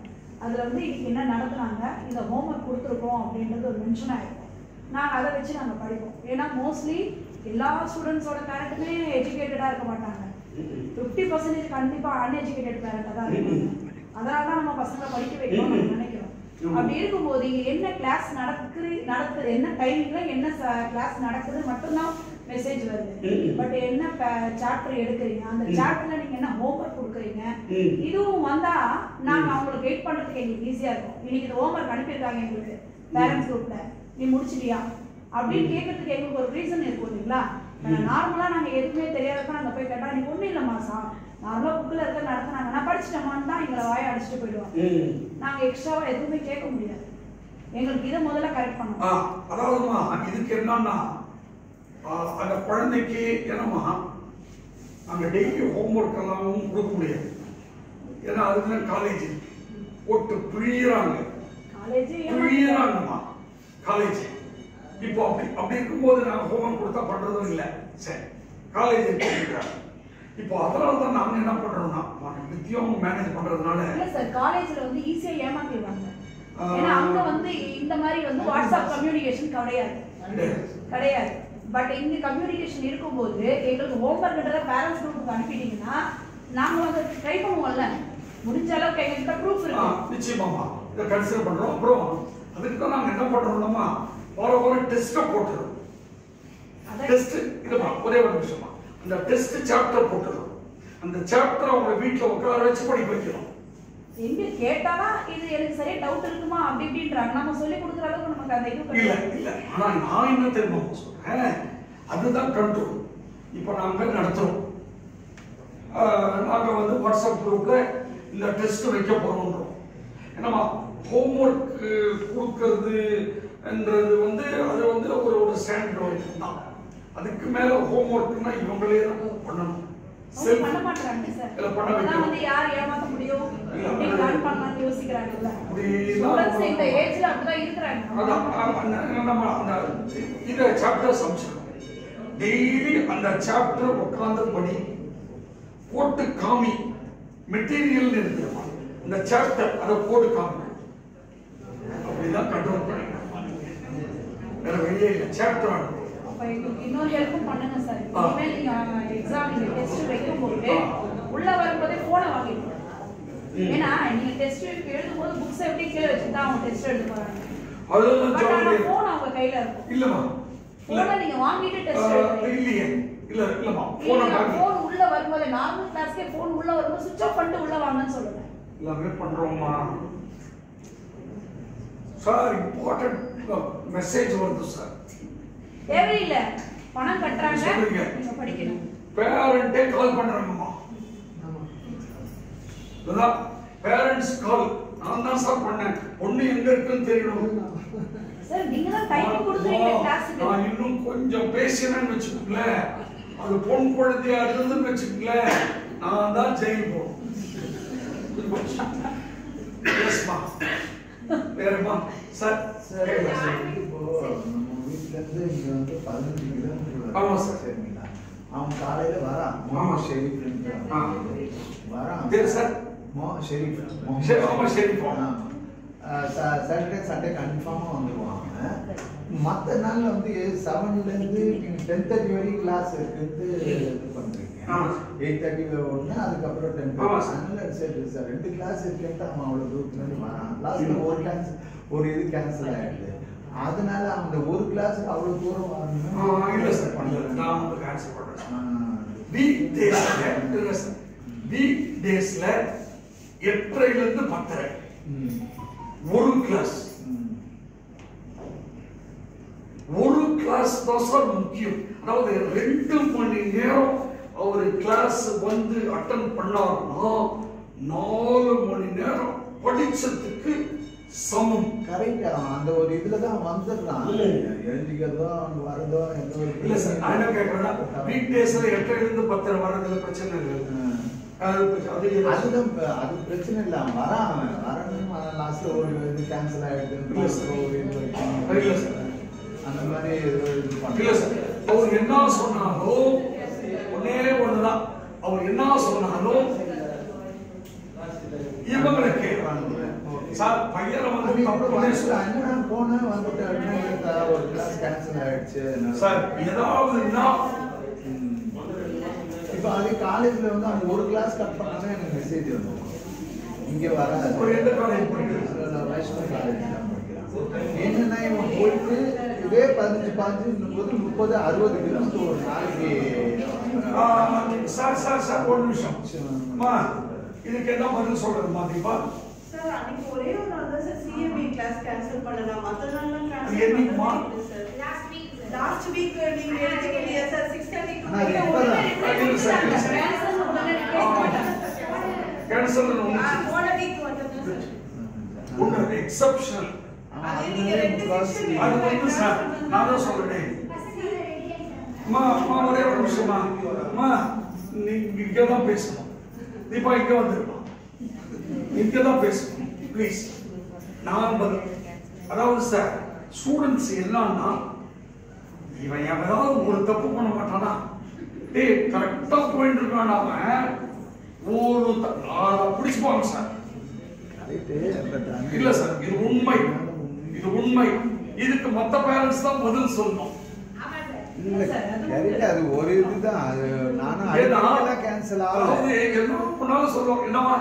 அதில் வந்து இன்னைக்கு என்ன நடத்துனாங்க இந்த ஹோம்ஒர்க் கொடுத்துருக்கோம் அப்படின்றது ஒரு மென்ஷன் ஆயிருக்கும் நாங்கள் அதை வச்சு நாங்கள் படிப்போம் ஏன்னா மோஸ்ட்லி எல்லா ஸ்டூடெண்ட்ஸோட பேரண்ட்டுமே எஜுகேட்டடாக இருக்க மாட்டாங்க ஃபிஃப்டி பர்சன்டேஜ் கண்டிப்பாக அன்எஜுகேட்டட் பேரண்டாக தான் இருக்காங்க அதனால தான் நம்ம பசங்களை படிக்க வைக்கணும்னு நம்ம நினைக்கிறோம் அப்படி இருக்கும்போது இங்க என்ன கிளாஸ் நடக்குது நடக்குது என்ன டைம்ல என்ன கிளாஸ் நடக்குது மட்டும்தான் மெசேஜ் வருது பட் என்ன சாப்டர் எடுக்கிறீங்க அந்த சாப்டர்ல நீங்க என்ன ஹோம்ஒர்க் கொடுக்குறீங்க
ம்.
இதுவும் வந்தா நாங்க அவங்களுக்கு வெயிட் பண்றதுக்கு எங்களுக்கு ஈஸியா இருக்கும் இன்னைக்கு இந்த ஹோம்ஒர்க் அனுப்பியிருக்காங்க எங்களுக்கு பேரண்ட்ஸ் குரூப்ல நீ முடிச்சிட்டியா அப்படின்னு கேட்கறதுக்கு எங்களுக்கு ஒரு ரீசன் இருக்கும் இல்லைங்களா நார்மலா நாங்க எதுவுமே தெரியாதப்ப நாங்க போய் கேட்டா நீ ஒண்ணும் இல்லம்மா சா நார்மலா புக்ல இருக்க நடத்துனாங்க நான் படிச்சிட்டேமான்னு தான் எங்களை வாய அடிச்சுட்டு போயிடுவாங்க
ம்.
நாங்க எக்ஸ்ட்ராவா எதுவுமே கேட்க முடியாது எங்களுக்கு இதை முதல்ல கரெக்ட்
ஆ,
பண்ணணும்
அதாவதுமா இதுக்கு என்னன்னா ஆ, அந்த குழந்தைக்கு என்னமா நாங்க டெய்லி ஹோம்ஒர்க் எல்லாமும் கொடுக்க முடியாது ஏன்னா அதுக்கு காலேஜ் போட்டு பிழியறாங்க
காலேஜ்
பிழியறாங்கம்மா காலேஜ் இப்போ அப்படி அப்படி இருக்கும்போது நாங்க ஹோம்ஒர்க் கொடுத்தா பண்றதும் இல்லை சரி காலேஜ் போட்டுக்கிறாங்க இப்போ அதனால தான் நாங்க என்ன பண்றோம்னா நித்தியம் மேனேஜ் பண்றதுனால
இல்ல சார் காலேஜ்ல வந்து ஈஸியா ஏமாத்திடுவாங்க
ஆ.
ஏன்னா அங்க வந்து இந்த மாதிரி வந்து வாட்ஸ்அப் கம்யூனிகேஷன் கிடையாது கிடையாது பட் இங்க கம்யூனிகேஷன் இருக்கும்போது எங்களுக்கு ஹோம்ஒர்க்ன்றத பேரண்ட்ஸ் குரூப்புக்கு அனுப்பிட்டீங்கன்னா நாங்க வந்து ட்ரை பண்ணுவோம்ல முடிஞ்ச அளவுக்கு எங்ககிட்ட ப்ரூஃப்
ஆ,
இருக்கு
நிச்சயமாமா இதை கன்சிடர் பண்றோம் அப்புறம் அதுக்கு தான் நாங்க என்ன பண்றோம்னா வார வாரம் டெஸ்ட்டை போட்டுறோம்
அதான்
டெஸ்ட் இல்லைம்மா ஒரே ஒரு நிமிஷமா அந்த டெஸ்ட் சாப்டர் போட்டுறோம் அந்த சாப்டர் அவங்க வீட்ல உட்கார வச்சு படிக்க வைக்கிறோம்
எங்க கேட்டாதான் இது எனக்கு சரியா டவுட் இருக்குமா அப்படி இப்படின்றாங்க நம்ம சொல்லி கொடுக்குற அளவுக்கு நமக்கு அந்த இது
இல்ல
கிடையாது.
இல்ல ஆனா நான் என்ன தெரியுமா சொல்றேன் அதுதான் கண்ட்ரோல் இப்போ நாங்க நடத்துறோம் ஆஹ், நாங்க வந்து வாட்ஸ்அப் குரூப்ல இந்த டெஸ்ட் வைக்க போறோம்ன்றோம் என்னம்மா ஹோம்ஒர்க் கொடுக்கறதுன்றது வந்து அது வந்து ஒரு ஒரு ஸ்டாண்டர்ட் வரைக்கும் தான் அதுக்கு மேல ஹோம்ஒர்க்னா இவங்களே தான் பண்ணணும்
அவங்க
Self-
பண்ண மாட்டாங்க சார்
இல்ல, பண்ண
அதான்
வைக்கணும்.
வந்து யார் ஏமாத்த முடியும்
இல்ல,
எப்படி
அது-
பிளான் பண்ணலாம்னு யோசிக்கிறாங்கல்ல
அப்படிதான்
ஸ்டூடெண்ட்ஸ் இந்த ஏஜ்ல அப்படிதான் இருக்கிறாங்க
அதான் அ- அந்த- நம்ம அந்த இதை சாப்டர் சமைச்சிருக்கோம் டெய்லி அந்த சாப்டர் உட்காந்து படி போட்டு காமி மெட்டீரியல் இருக்குமா இந்த சாப்டர் அதை போட்டு காமி அப்படிதான் கண்ட்ரோல் பண்ணிக்கணும் வேற வெளியே இல்லை சாப்டர் ஆடும்
அப்ப எங்களுக்கு இன்னொரு ஹெல்ப்பும் பண்ணுங்க சார்
ஆ.
இனிமேல் நீங்க எக்ஸாம் நீங்க டெஸ்ட் வைக்கும்போது
ஆ.
உள்ள வரும்போதே போனை வாங்கிடுங்க
ம்.
ஏன்னா நீங்க டெஸ்ட் எழுதும்போது புக்ஸ் எப்படி கீழே வச்சுட்டு தான் அவங்க டெஸ்ட் எழுத போறாங்க
அதெல்லாம்
பட்
சொல்ல
ஆனா
முடியாது
போன் அவங்க கையில இருக்கும்
இல்லம்மா இல்ல
போனை நீங்க வாங்கிட்டு டெஸ்ட்
ஆஹ்,
எழுதுறீங்க
இல்லையே இல்ல இல்லம்மா போன பாக்கி
போன் உள்ள வரும்போது நார்மல் கிளாஸ்க்கே போன் உள்ள வரும்போது சுவிட்ச் ஆஃப் பண்ணிட்டு உள்ள வாங்கன்னு சொல்லுங்க
எல்லாமே பண்றோம்மா சார் இம்பார்ட்டன்ட் மெசேஜ் வருது சார்
தேவையில்லை பணம் கட்டுறாங்க
சொல்றீங்க.
நீங்க படிக்கணும்
பேரண்டே கால் பண்றாங்கம்மா இதுதான் பேரண்ட்ஸ் கால் நான் தான் சார் பண்ணேன் பொண்ணு எங்க இருக்குன்னு தெரியணும்
சார் நீங்க தான் டைம் கொடுக்குறீங்க கிளாஸுக்கு
நான் இன்னும் கொஞ்சம் பேசினேன்னு வச்சுக்கோங்களேன் அது பொன் குழந்தையா இருந்ததுன்னு வச்சுக்கோங்களேன் நான் தான் ஜெயில் போகணும் எஸ்மா வேறம்மா சார்
சார்
கேட்கலாம் சார்.
இப்போ நம்ம வீட்ல இருந்து இங்க வந்து பதினஞ்சு கிலோமீட்டர்
ஆமா சார்.
சரிங்களா அவன் காலையில வரான்
ஆமா.
மோ ஷெரீஃப்
ஆ.
வரான்
பேரு சார்?
மோ ஷெரீஃப்
சரி, ஆமா, ஷெரீஃப்.
ஆமா. ஆ, ச- சாட்டர்டே சண்டே கன்ஃபார்மா வந்துருவாங்க மற்ற நாள்ல வந்து செவன்ல இருந்து நீங்க டென் தேர்ட்டி வரைக்கும் கிளாஸ் இருக்குது இது பண்றீங்க
ஆமா.
எயிட் தேர்ட்டில ஒன்று அதுக்கப்புறம் டென்
ஆமா,
தேர்ட்டி
சார்.
அதனால சரி சார் ரெண்டு கிளாஸ் இருக்குன்ட்டு அவன் அவ்வளோ தூரத்துல இருந்து வரான் லாஸ்ட்ல ஒரு கேன்சல் ஒரு இது கேன்சல் ஆயிடுது அதனால அந்த ஒரு கிளாஸ் அவ்வளோ தூரம்
ஆ,
வரணும்
இல்ல சார் பண்ணல நான் உங்களுக்கு ஆன்சர் பண்றேன் சார்.
ஆ.
வீக் டேஸ்ல இல்ல சார் வீக் டேஸ்ல எட்டரைல இருந்து பத்தரை
ம்.
ஒரு கிளாஸ்
ம்.
ஒரு கிளாஸ் தான் சார் முக்கியம் அதாவது ரெண்டு மணி நேரம் அவர் கிளாஸ் வந்து அட்டன் பண்ணாருன்னா நாலு மணி நேரம் படிச்சதுக்கு சமம்
கரெக்ட் அவன் அந்த ஒரு இதுல தான் வந்துடுறான் எழுதிக்கிறதோ அவன் வரதோ எந்த ஒரு
இல்ல சார் நான் என்ன கேட்கறேன்னா வீக் டேஸ்ல எட்டரைல இருந்து பத்தரை வர்றதுல பிரச்சனை இல்லை அது அது
அதுதான் இப்ப- அது பிரச்சனை இல்ல அவன் வரான் அவன் வரணும் லாஸ்ட்ல ஒரு இது கேன்சல் ஆயிடுது
இல்ல சார்.
ஒரு இது
இல்ல
வைக்கணும்.
சார்.
அந்த மாதிரி ஏதோ இது
இல்ல
பண்ணல
சார் அவர் என்ன சொன்னாலும் ஒன்னே ஒண்ணுதான் அவர் என்ன சொன்னாலும் இவங்களுக்கு சார் பையனை
அது
வந்து
இப்ப
தப்புன்னு
வந்து
சொல்ல-
அஞ்சு நாள் போனேன் வந்துட்டு உடனே இந்த ஒரு கிளாஸ் கேன்சல் ஆயிடுச்சு
சார் ஏதாவதுன்னா
ம். இப்ப அது காலேஜ்ல வந்து அவங்க ஒரு கிளாஸ் கட் பண்ணாங்க எனக்கு மெசேஜ் வந்துடும் இங்க வராது
ஒரு எந்த காலேஜ் படிக்கிறீங்க?
அதுல நான் வைஷ்ணவ காலேஜ் தான் படிக்கிறேன் என்னன்னா இவன் போயிட்டு இதே பதினஞ்சு பாஞ்சு முப்பது முப்பது அறுபது கிலோமீட்டர் ஒரு நாளைக்கு
ஆ, சார் சார் சார் ஒரு நிமிஷம் அம்மா இதுக்கு என்ன பதில் சொல்றதுமா தீபா
சார் அன்னைக்கு ஒரே ஒரு நாள் தான் சார் சிஎம்ஏ கிளாஸ் கேன்சல் பண்ணலாம் மற்ற நாள்லாம்
அது
கேன்சல்
என்னைக்குமா?
பண்ணவே இல்லை சார் லாஸ்ட் வீக் நீங்க எடுத்தீங்க இல்லையா சார் சிக்ஸ் தேர்ட்டிக்கு
ஆனா அது இப்பதான்.
இல்ல சார், இல்ல சார். கேன்சல்
போன வீக் மட்டும் சார்
ஒன்று எக்ஸப்ஷனல்
ஆமா,
அது
அது
நீங்க ரெண்டு
முக்காவாசி
section
அது வந்து சார் நான் தான் சொல்றேன் அம்மா அம்மா ஒரே ஒரு நிமிஷமா அம்மா நீங்க இங்க தான் பேசணும் தீபா இங்க வந்துருமா இங்க தான் பேசணும் ப்ளீஸ் நான் பதில் அதாவது சார் ஸ்டூடெண்ட்ஸ் எல்லாம்னா இவன் எவனாவது ஒரு தப்பு பண்ண மாட்டானா டேய் கரெக்டா போயிட்டு இருக்கான் அவன் ஒரு த- ஆளை பிடிச்சுப்பாங்க சார் இல்ல சார் இது உண்மை இது உண்மை இதுக்கு மத்த பேரண்ட்ஸ் தான் பதில் சொல்லணும்
இல்ல கரெக்ட் அது ஒரு இதுதான் அது நானும்
ஏன்னா,
அடிக்கடிலாம் கேன்சல் ஆகல
அதாவது என்ன பண்ணாலும் சொல்லுவோம் என்னவா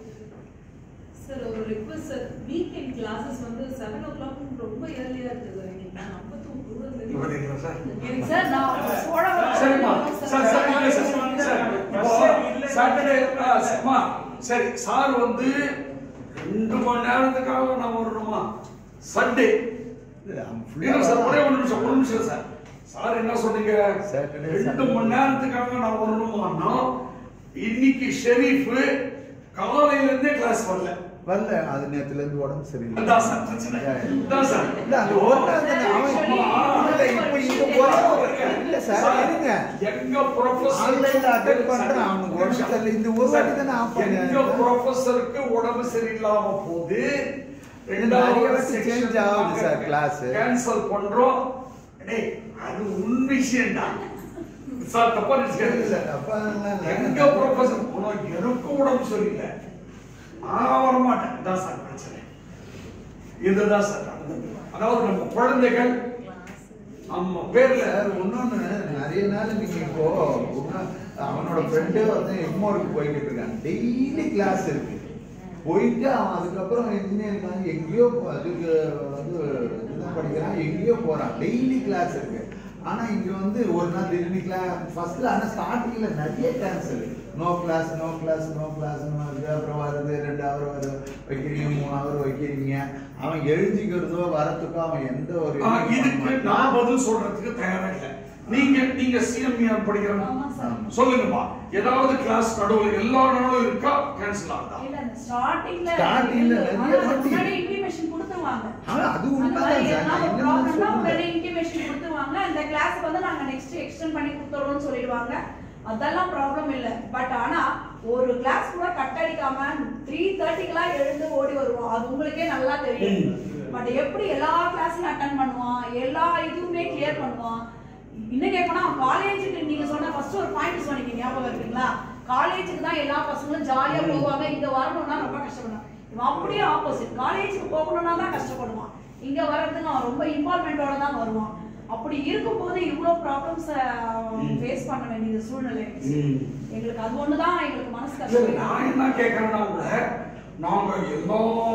சார் ஒரு ரிக்வஸ்ட் சார் வீக்கெண்ட் கிளாஸஸ் வந்து செவன் ஓ கிளாக் ரொம்ப ஏர்லியா இருக்குது இன்னைக்கு நான் ஐம்பத்தி
இங்க பாத்தீங்களா சார்
எனக்கு சார் நான் சோழவரம்
சரிம்மா சார் சார் இல்ல சார் சார் இப்போ சாட்டர்டே அம்மா சரி சார் வந்து ரெண்டு மணி நேரத்துக்காக நான் வரணுமா சண்டே இல்ல சார் ஒரே ஒரு நிமிஷம் ஒரு நிமிஷம் சார் சார் என்ன சொன்னீங்க
Saturday,
ரெண்டு
Sunday.
மணி நேரத்துக்காக நான் வரணுமான்னா இன்னைக்கு ஷெரீஃப் காலையில இருந்தே கிளாஸ் வரல
வரல அது நேத்துல இருந்து உடம்பு சரியில்லை
அதான் சார் பிரச்சனை அதான் சார்
இல்ல அந்த ஒரு நாள் தானே அவன் இல்ல இப்ப இங்க ஒரே ஒரு இல்ல சார் இருங்க
எங்க ப்ரொஃபசர்
ஆன்லைன்ல அட்டெண்ட் பண்றேன் அவனுக்கு உடம்பு சரியில்லை இந்த ஒரு வாட்டி தானே ஆஃப்
எங்க
பண்ணேன்
ப்ரொஃபசருக்கு உடம்பு சரியில்லாம போது
நிறைய வாட்டி change ஆகுது சார் class.
கேன்சல் பண்றோம் டேய் அது உன் விஷயம்டா சார் தப்பா
இல்ல
நினைச்சுக்காதீங்க
அப்பா
எங்க ப்ரொஃபசர் உனக்கு எனக்கும் உடம்பு சரியில்லை நான் வர மாட்டேன் இதான் சார் பிரச்சனை இதுதான் சார் நடந்தது. அதாவது நம்ம குழந்தைகள் நம்ம பேர்ல
சார் இன்னொன்னு நிறைய நாள் நீங்க இப்போ உன்ன- அவனோட ஃப்ரெண்டு வந்து எக்மோருக்கு போய்கிட்டு இருக்கான் டெய்லி கிளாஸ் இருக்கு போயிட்டு அவன் அதுக்கப்புறம் இன்ஜினியரிங் வந்து எங்கேயோ போ- அதுக்கு வந்து இதுதான் படிக்கிறான் எங்கேயோ போறான் டெய்லி கிளாஸ் இருக்கு ஆனா இங்க வந்து ஒரு நாள் திடீர்னு கிளாஸ் ஃபர்ஸ்ட்ல ஆனா ஸ்டார்டிங்ல நிறைய cancel no class no class no class அப்புறம் வருது ரெண்டு ஹவர் வருது வைக்கிறீங்க மூணு ஹவர் வைக்கிறீங்க அவன் எழுதிக்கிறதோ வரத்துக்கோ அவன் எந்த ஒரு
ஆ,
இதுவும் பண்ண
இதுக்கு
மாட்டான்.
நான் பதில் சொல்றதுக்கு தயாரா இல்லை நீங்க நீங்க சிஎம்இஆர் படிக்கிறோம்
ஆமா சார்.
சொல்லுங்கம்மா ஏதாவது கிளாஸ் நடுவில் எல்லா நாளும் இருக்கா கேன்சல் ஆகுதா
இல்ல அந்த ஸ்டார்டிங்ல
Starting ல நிறைய வாட்டி.
முன்னாடி இன்டிமேஷன் கொடுத்துருவாங்க
ஆ, அது
அந்த
உண்மைதான்
மாதிரி
சார்.
எதனா
நான்
ஒரு
என்னன்னு
ப்ராப்ளம்னா
சொல்லல.
உடனே இன்டிமேஷன் கொடுத்துருவாங்க இந்த கிளாஸ் வந்து நாங்க நெக்ஸ்ட் எக்ஸ்டெண்ட் பண்ணி கொடுத்துறோம்னு சொல்லிடுவாங்க அதெல்லாம் ப்ராப்ளம் இல்ல பட் ஆனா ஒரு கிளாஸ் கூட கட் அடிக்காம த்ரீ தேர்ட்டிக்கெல்லாம் எழுந்து ஓடி வருவோம் அது உங்களுக்கே நல்லா தெரியும் பட் எப்படி எல்லா கிளாஸையும் அட்டன் பண்ணுவான் எல்லா இதுவுமே கிளியர் பண்ணுவான் இன்னும் கேட்கணும் அவன் காலேஜுக்கு நீங்க சொன்ன ஃபர்ஸ்ட் ஒரு பாயிண்ட் சொன்னீங்க ஞாபகம் இருக்குங்களா காலேஜுக்கு தான் எல்லா பசங்களும் ஜாலியா போவாங்க இங்க வரணும்னா ரொம்ப கஷ்டப்படுவான் இவன் அப்படியே ஆப்போசிட் காலேஜுக்கு போகணும்னா தான் கஷ்டப்படுவான் இங்க வர்றதுக்கு அவன் ரொம்ப இன்வால்மெண்டோட தான் வருவான் அப்படி இருக்கும்போது இவ்வளோ ப்ராப்ளம்ஸ் ஃபேஸ் பண்ண வேண்டிய சூழ்நிலை இருந்துச்சு. எங்களுக்கு அது ஒண்ணுதான் எங்களுக்கு மனசு
இல்ல,
கஷ்டம்
நான் என்ன கேட்கறேன்னா உங்களை நாங்க எல்லா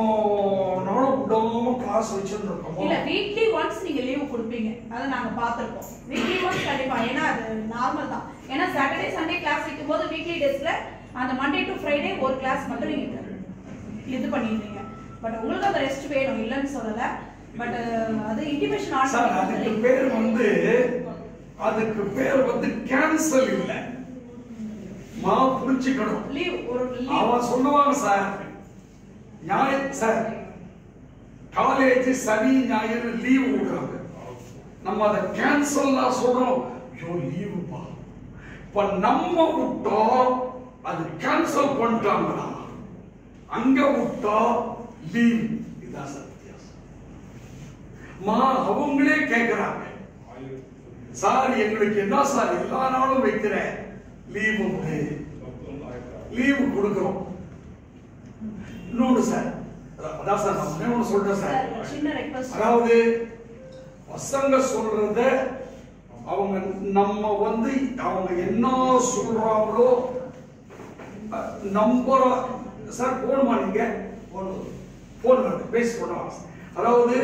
நாளும் விடாம கிளாஸ் வச்சிருந்தோம்
இல்ல வீக்லி ஒன்ஸ் நீங்க லீவ் கொடுப்பீங்க அதை நாங்க பார்த்திருக்கோம் வீக்லி ஒன்ஸ் கண்டிப்பா ஏன்னா அது நார்மல் தான் ஏன்னா சாட்டர்டே சண்டே கிளாஸ் வைக்கும்போது வீக்லி டேஸ்ல அந்த மண்டே டு ஃப்ரைடே ஒரு கிளாஸ் மட்டும் நீங்க இது பண்ணிடுறீங்க பட் உங்களுக்கு அந்த ரெஸ்ட் வேணும் இல்லைன்னு சொல்லல பட் அது இன்டிமேஷன்
சார் அதுக்கு பேர் வந்து அதுக்கு பேர் வந்து கேன்சல் இல்ல மா புரிஞ்சுக்கணும்
லீவ் ஒரு லீவ்
அவன் சொல்லுவாங்க சார் ஞாயிறு சார் காலேஜ் சனி ஞாயிறு லீவ் விடுறாங்க நம்ம அதை கேன்சல் சொல்றோம் ஐயோ லீவுப்பா இப்ப நம்ம விட்டோம் அது கேன்சல் பண்ணிட்டாங்களா அங்க விட்டா லீவ் இதான் சார் வித்தியாசம் மா அவங்களே கேக்குறாங்க சார் எங்களுக்கு என்ன சார் எல்லா நாளும் வைக்கிற லீவ் உண்டு லீவு கொடுக்கிறோம் இன்னொன்று சார் அதான் சார் நான் ஒண்ணே ஒண்ணு சொல்றேன்
சார்
சார்
ஒரு சின்ன ரெக்வஸ்ட்
அதாவது பசங்க சொல்றத அவங்க நம்ம வந்து அவங்க என்ன சொல்றாங்களோ அஹ், நம்புற சார் போணுமா நீங்க போன் வருது பேசி போனோம் அதாவது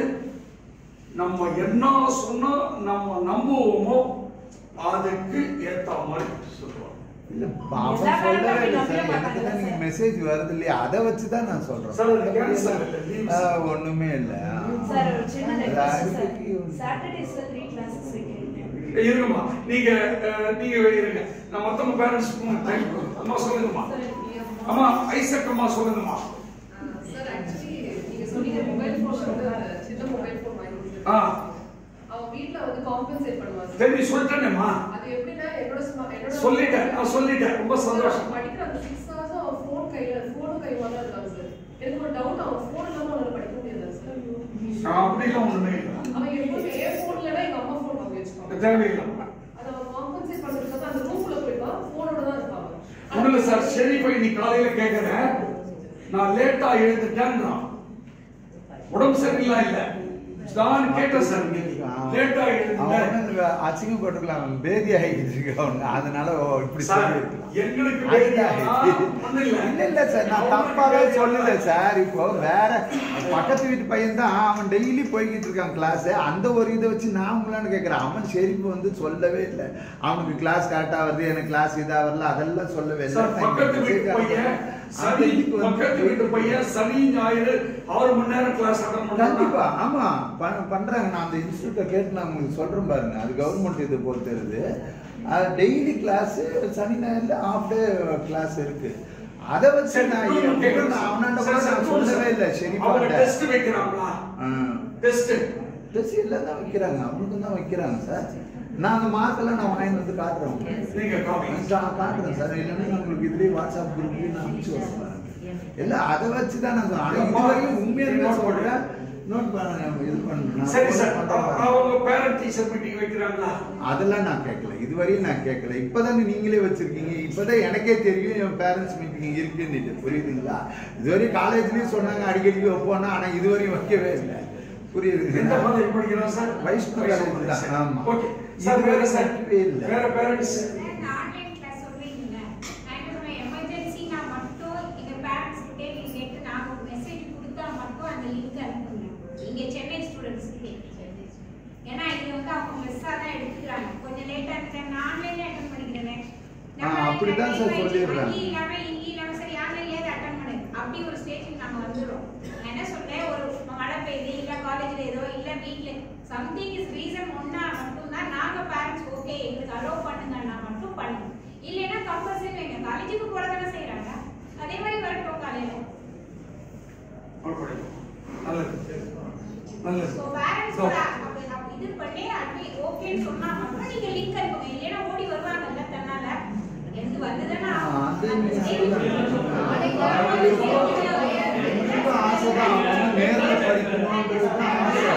நம்ம என்ன சொன்னா நம்ம நம்புவோமோ அதுக்கு ஏத்த மாதிரி சொல்றோம்
இல்ல அவன் சொல்லவே இல்லை சார் எனக்கு தான் நீங்க மெசேஜ் வருது இல்லையா அதை வச்சு தான் நான் சொல்றேன்
சார், அது cancel இல்ல, leave.
ஆ, ஒண்ணுமே இல்ல
சார் ஒரு சின்ன ரெக்வஸ்ட் சார்
அது-
சாட்டர்டேஸ்ல த்ரீ கிளாஸஸ் வைக்கிறீங்க
இருங்கம்மா நீங்க அஹ், நீங்க இருங்க நான் மொத்தமா பேரண்ட்ஸ் டைம் அம்மா சொல்லுங்கம்மா அம்மா ஐசக் அம்மா சொல்லுங்கம்மா
சார் ஆக்சுவலி நீங்க சொன்னீங்க மொபைல் ஃபோன் வந்து சின்ன மொபைல் ஃபோன் வாங்கி
ஆ
கொடுத்துருக்காங்க. அவன் வீட்ல வந்து காம்பன்சேட் பண்ணுவான் சார்
தெரிஞ்சு சொல்லிட்டேனேம்மா
அது எப்படின்னா என்னோட ஸ்மா- என்னோட
சொல்லிட்டேன் நான் சொல்லிட்டேன் ரொம்ப சந்தோஷம்
அவன் படிக்கிற அந்த சிக்ஸ் ஹவர்ஸ் அவன் ஃபோன் கையில ஃபோனும் கையில தான் இருக்கான் சார் எனக்கு ஒரு டவுட் அவன் ஃபோன் இல்லாம அவனால படிக்க முடியாது சார்
நான் அப்படிலாம் ஒண்ணுமே இல்லை
அவன் எப்பவுமே என் ஃபோன் இல்லைன்னா எங்க அம்மா ஃபோன் வாங்கி வச்சுப்பான்
தேவையில்லை
அதை அவன் காம்பன்சேட் பண்றதுக்காக அந்த ரூம்குள்ள போயிப்பான் ஃபோனோட தான் இருப்பான்
ஒண்ணுல சார் சரி போய் நீ காலையில கேக்குறேன் நான் லேட்டா எழுந்துட்டேன்றான் உடம்பு சரியில்லா இல்ல நான் கேட்டேன் சார் லேட்டா எழுந்துட்டேன்
அவன் அசிங்கப்பட்டுக்கலாம் பேதி ஆகிட்டு இருக்கு அவனுக்கு அதனால ஓ, இப்படி
சார்
சொல்லியிருக்கலாம்.
எங்களுக்கு
அதுதான்
வேலையா? ஒண்ணும் இல்ல.
இல்ல இல்ல சார் நான் தப்பாவே சொல்லல சார் இப்போ வேற பக்கத்து வீட்டு பையன் தான் அவன் டெய்லி போய்கிட்டு இருக்கான் கிளாஸ் அந்த ஒரு இதை வச்சு நான் உங்களான்னு கேட்கறேன் அவன் ஷெரீப் வந்து சொல்லவே இல்லை அவனுக்கு கிளாஸ் கரெக்டா வருது எனக்கு கிளாஸ் இதா வரல அதெல்லாம் சொல்லவே இல்லை
சார் பக்கத்து வீட்டு பையன் சனி பக்கத்து வீட்டு பையன் சனி ஞாயிறு ஆறு மணி நேரம் கிளாஸ் அட்டன்
கண்டிப்பா
பண்றான்
ஆமா பண்- பண்றாங்க நான் அந்த இன்ஸ்டியூட்டை கேட்டு நான் உங்களுக்கு சொல்றேன் பாருங்க அது கவர்மெண்ட் இது பொறுத்தருது அது டெய்லி கிளாஸ் சனி ஞாயிறுல ஆஃப் டே கிளாஸ் இருக்கு அதை வச்சு
சரி,
நான்
இன்னொன்னு
எப்படி
கேக்குறேன்
நான்
சார்.
அவனாண்ட கூட
சார், சார்,
நான்
சொல்லுங்க
சொல்லவே
சார்.
இல்லை சரி
அவங்க டெஸ்ட் வைக்கிறாங்களா டெஸ்ட்
டெஸ்ட் எல்லாம் தான் வைக்கிறாங்க அவனுக்கு தான் வைக்கிறாங்க சார் நான் அந்த மார்க்கெல்லாம் நான் வாங்கி வந்து காட்டுறேன் உங்களுக்கு.
நீங்க காமிங்க
நான் காட்டுறேன் சார் இல்லைன்னா நான் உங்களுக்கு இதுலேயே வாட்ஸ்அப் குரூப்லேயே நான் அனுப்பிச்சு வரேன் இல்ல அதை வச்சு தான் நான் சொல்றேன். ஆனா இதுவரையும் உண்மையாலுமே
நோட்
சொல்றேன் நோட் பண்ண இது பண்ண
சரி சார் அவங்க பேரண்ட் டீச்சர் மீட்டிங் வைக்கிறாங்களா
அதெல்லாம் நான் கேட்கல இதுவரையும் நான் கேட்கல இப்பதானே நீங்களே வச்சிருக்கீங்க இப்பதான் எனக்கே தெரியும் என் பேரண்ட்ஸ் மீட்டிங் இருக்குன்னு புரியுதுங்களா இதுவரையும் காலேஜ்லயும் சொன்னாங்க அடிக்கடி வைப்போம்னா ஆனா இதுவரையும் வைக்கவே இல்லை
எந்த
புரியுது
காலேஜ் படிக்கிறான் சார்
வைஷ்ணவ காலேஜ் தான், ஆமா.
ஓகே சார் வேற சார்
இதுவே இல்லை.
வேற பேரண்ட்ஸ்
ஆன்லைன் கிளாஸ் சொல்றீங்கல்ல நான் என்ன சொன்னேன் எமர்ஜென்சினா மட்டும் எங்க பேரண்ட்ஸ் கிட்டே நீங்க கேட்டு நாங்க மெசேஜ் கொடுத்தா மட்டும் அந்த லிங்க் அனுப்புங்க இங்க சென்னை ஸ்டூடெண்ட்ஸ்க்கு ஏன்னா இது வந்து அவங்க மிஸ்ஸா தான் எடுத்துக்கிறாங்க கொஞ்சம் லேட்டா இருந்துச்சு நான் ஆன்லைன்ல அட்டன் பண்ணிக்கிறேன்
ஆ, அப்படிதான் சார் சொல்லிடுறாங்க.
அங்கே இல்லாம இங்கே இல்லாம சரி ஆன்லைன்லயே அட்டன் பண்ணு அப்படி ஒரு ஸ்டேஜுக்கு நாங்க வந்துடுறோம் நான் என்ன சொல்றேன் ஒரு மழை பெய்யுது இல்ல காலேஜ்ல ஏதோ இல்ல வீட்ல சம்திங் இஸ் ரீசன் ஒன்னா மட்டும்தான் நாங்க பேரண்ட்ஸ் ஓகே எங்களுக்கு அலோவ் பண்ணுங்கன்னா மட்டும் பண்ணுங்க இல்லைன்னா கம்பல்சரி எங்க காலேஜுக்கு போறதானே செய்யறாங்க அதே மாதிரி வரட்டும் காலையில
நல்லது நல்லது
ஸோ பேரண்ட்ஸ்
So,
இது பண்ணி அப்படி ஓகேன்னு சொன்னா மட்டும் நீங்க லிங்க் அனுப்புங்க இல்லைன்னா ஓடி வருவாங்கல்ல தன்னால எனக்கு வந்துதானே
ஆ, அது நீங்க
நாளைக்கு
ரொம்ப ஆசைதான் அவன் நேர்ல படிக்கணும்ன்றது தான் ஆசை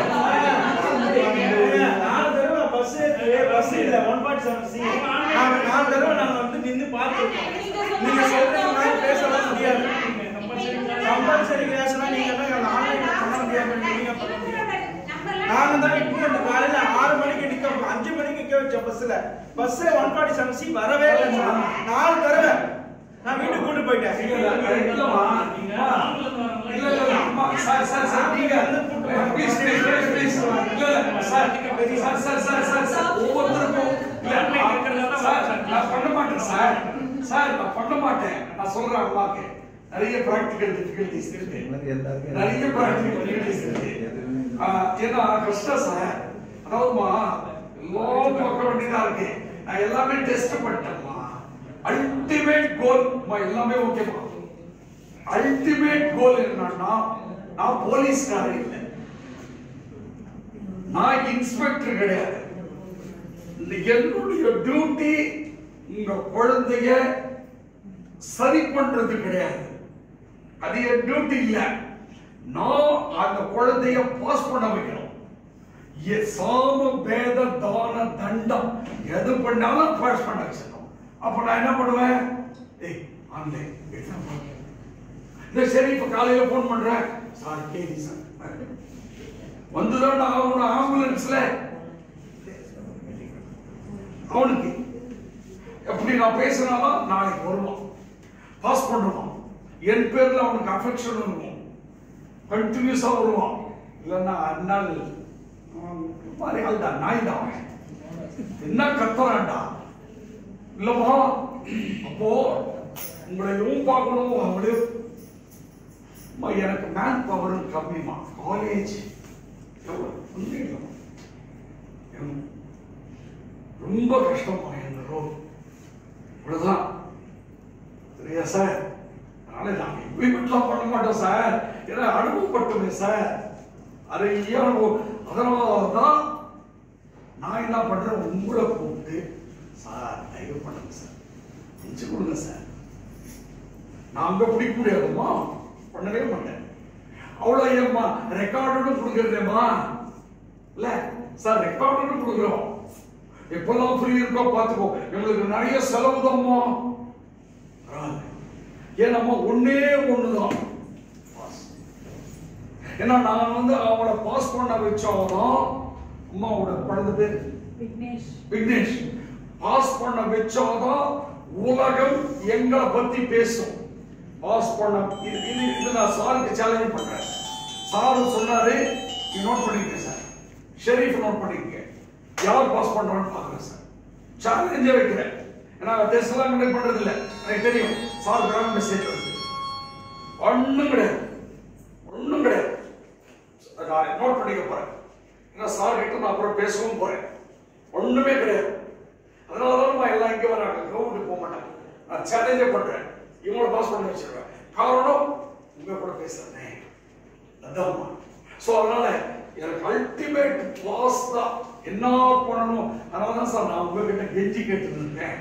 நாலு தடவை பஸ் பஸ் இல்ல ஒன் ஃபார்ட்டி செவன் சி நாலு நாலு தடவை நாங்க வந்து நின்று பார்த்துருக்கோம் நீங்க சொல்றது மாதிரி பேசலாம் முடியாது கம்பல்சரி கிளாஸ்லாம் நீங்க தான் ஆன்லைன்ல பண்ண முடியாது நீங்க பண்ண முடியாது நாங்க தான் இப்போ இந்த காலையில ஆறு மணிக்கு நிக்க அஞ்சு மணிக்கு நிக்க வச்ச பஸ்ல bus one forty seven C வரவே இல்லை சார். நாலு தடவை நான் வீட்டுக்கு கூட்டு போயிட்டேன்
இல்ல, இல்ல, இல்லம்மா. அம்மா. இல்ல, இல்ல, இல்ல, அம்மா. சார், சார், சார், நீங்க Please, please, please, please. இல்ல, இல்ல, sir, sir, sir, sir, sir, sir, ஒவ்வொருத்தருக்கும் இல்ல, சார், நான் பண்ண மாட்டேன் சார் சார் நான் பண்ண மாட்டேன் நான் சொல்றேன் அம்மாக்கு நிறைய ப்ராக்டிக்கல் டிஃபிகல்டிஸ் இருக்கு
எல்லாருக்கும்
நிறைய ப்ராக்டிக்கல் டிஃபிகல்டிஸ் இருக்கு ஆஹ், ஏன்னா கஷ்டம் சார் அதாவதுமா எல்லாம் பார்க்க வேண்டியதா இருக்கு நான் எல்லாமே டெஸ்ட் பண்ணிட்டேன்மா அல்டிமேட் கோல் எல்லாமே ஓகேமா அல்டிமேட் கோல் என்னன்னா நான் போலீஸ்காரன் இல்லை நான் இன்ஸ்பெக்டர் கிடையாது என்னுடைய டியூட்டி உங்க குழந்தைய சரி பண்றது கிடையாது அது என் டியூட்டி இல்ல நான் அந்த குழந்தைய பாஸ் பண்ண வைக்கணும் எ- சாம பேத தான தண்டம் எது பண்ணாலும் பாஸ் பண்ண வச்சிடணும் அப்ப நான் என்ன பண்ணுவேன் ஏய் ஆன்லைன் இந்த சரி இப்ப காலையில போன் பண்றேன் சார் கேடி சார் வந்துதான் அவனோட ஆம்புலன்ஸ்ல அவனுக்கு எப்படி நான் பேசினாலும் நாளைக்கு வருவான் பாஸ் பண்ணுவான் என் பேர்ல அவனுக்கு அஃபெக்ஷன் இருக்கும் கண்டினியூஸா வருவான் இல்லைன்னா அண்ணால் மாதிரி ஆள்டா நாய் தான் அவன். என்ன கத்துறான்டா இல்லம்மா அப்போ உங்களையும் பார்க்கணும் அவங்களையும் அம்மா, எனக்கு மேன் பவரும் கம்மிமா காலேஜ் ஒன்றும் இல்லைம்மா எனக்கு ரொம்ப கஷ்டமா இந்த ரோல் இவ்வளவுதான் சரியா சார் அதனால நாங்க இம்ப்ளிமெண்ட்லாம் பண்ண மாட்டோம் சார் ஏன்னா அனுபவப்பட்டோமே சார் நிறைய அனுபவம் அதனாலதான் நான் என்ன பண்றேன் உங்களை கூப்பிட்டு சார் தயவு பண்ணுங்க சார் செஞ்சு கொடுங்க சார் நான் அங்க பிடிக்க முடியாதும்மா பண்ணவே மாட்டேன் அவ்வளோ ஏம்மா ரெக்கார்டும் கொடுக்குறதேம்மா இல்ல சார் ரெக்கார்டும் கொடுக்குறோம் எப்பெல்லாம் ஃப்ரீ இருக்கோ பார்த்துக்கோ எங்களுக்கு நிறைய செலவு தான்மா பரவாயில்ல. ஏன்னாம்மா ஒண்ணே ஒண்ணுதான் பாஸ் ஏன்னா நான் வந்து அவங்கள பாஸ் பண்ண வச்சாதான் அம்மாவோட குழந்தை பேர்
விக்னேஷ்
விக்னேஷ் பாஸ் பண்ண வச்சாதான் உலகம் எங்களை பத்தி பேசும் பாஸ் பண்ண இது இது இது நான் சாருக்கு சேலஞ்ச் பண்றேன் சார் சொன்னாரு நீ நோட் பண்ணிக்க சார் ஷெரீஃப் நோட் பண்ணிக்க யார் பாஸ் பண்றான்னு பாக்குறேன் சார் சேலஞ்சே வைக்கிறேன் ஏன்னா டெஸ்ட் எல்லாம் கண்டக்ட் பண்றது இல்ல எனக்கு தெரியும் சார் கிராம மெசேஜ் வருது ஒண்ணும் கிடையாது ஒண்ணும் கிடையாது நான் நோட் பண்ணிக்க போறேன் ஏன்னா சார் கிட்ட நான் அப்புறம் பேசவும் போறேன் ஒண்ணுமே கிடையாது அதனாலதான் நான் எல்லாம் இங்க வராங்க கவர்மெண்ட் போக மாட்டாங்க நான் சேலஞ்சே பண்றேன் இவங்கள பாஸ் பண்ணி வச்சிருவேன் காரணம் உங்க கூட பேசுறேனே அதான்மா சோ அதனால எனக்கு அல்டிமேட் பாஸ் தான் என்ன பண்ணணும் அதனால தான் சார் நான் உங்ககிட்ட கெஞ்சி கேட்டு இருக்கேன்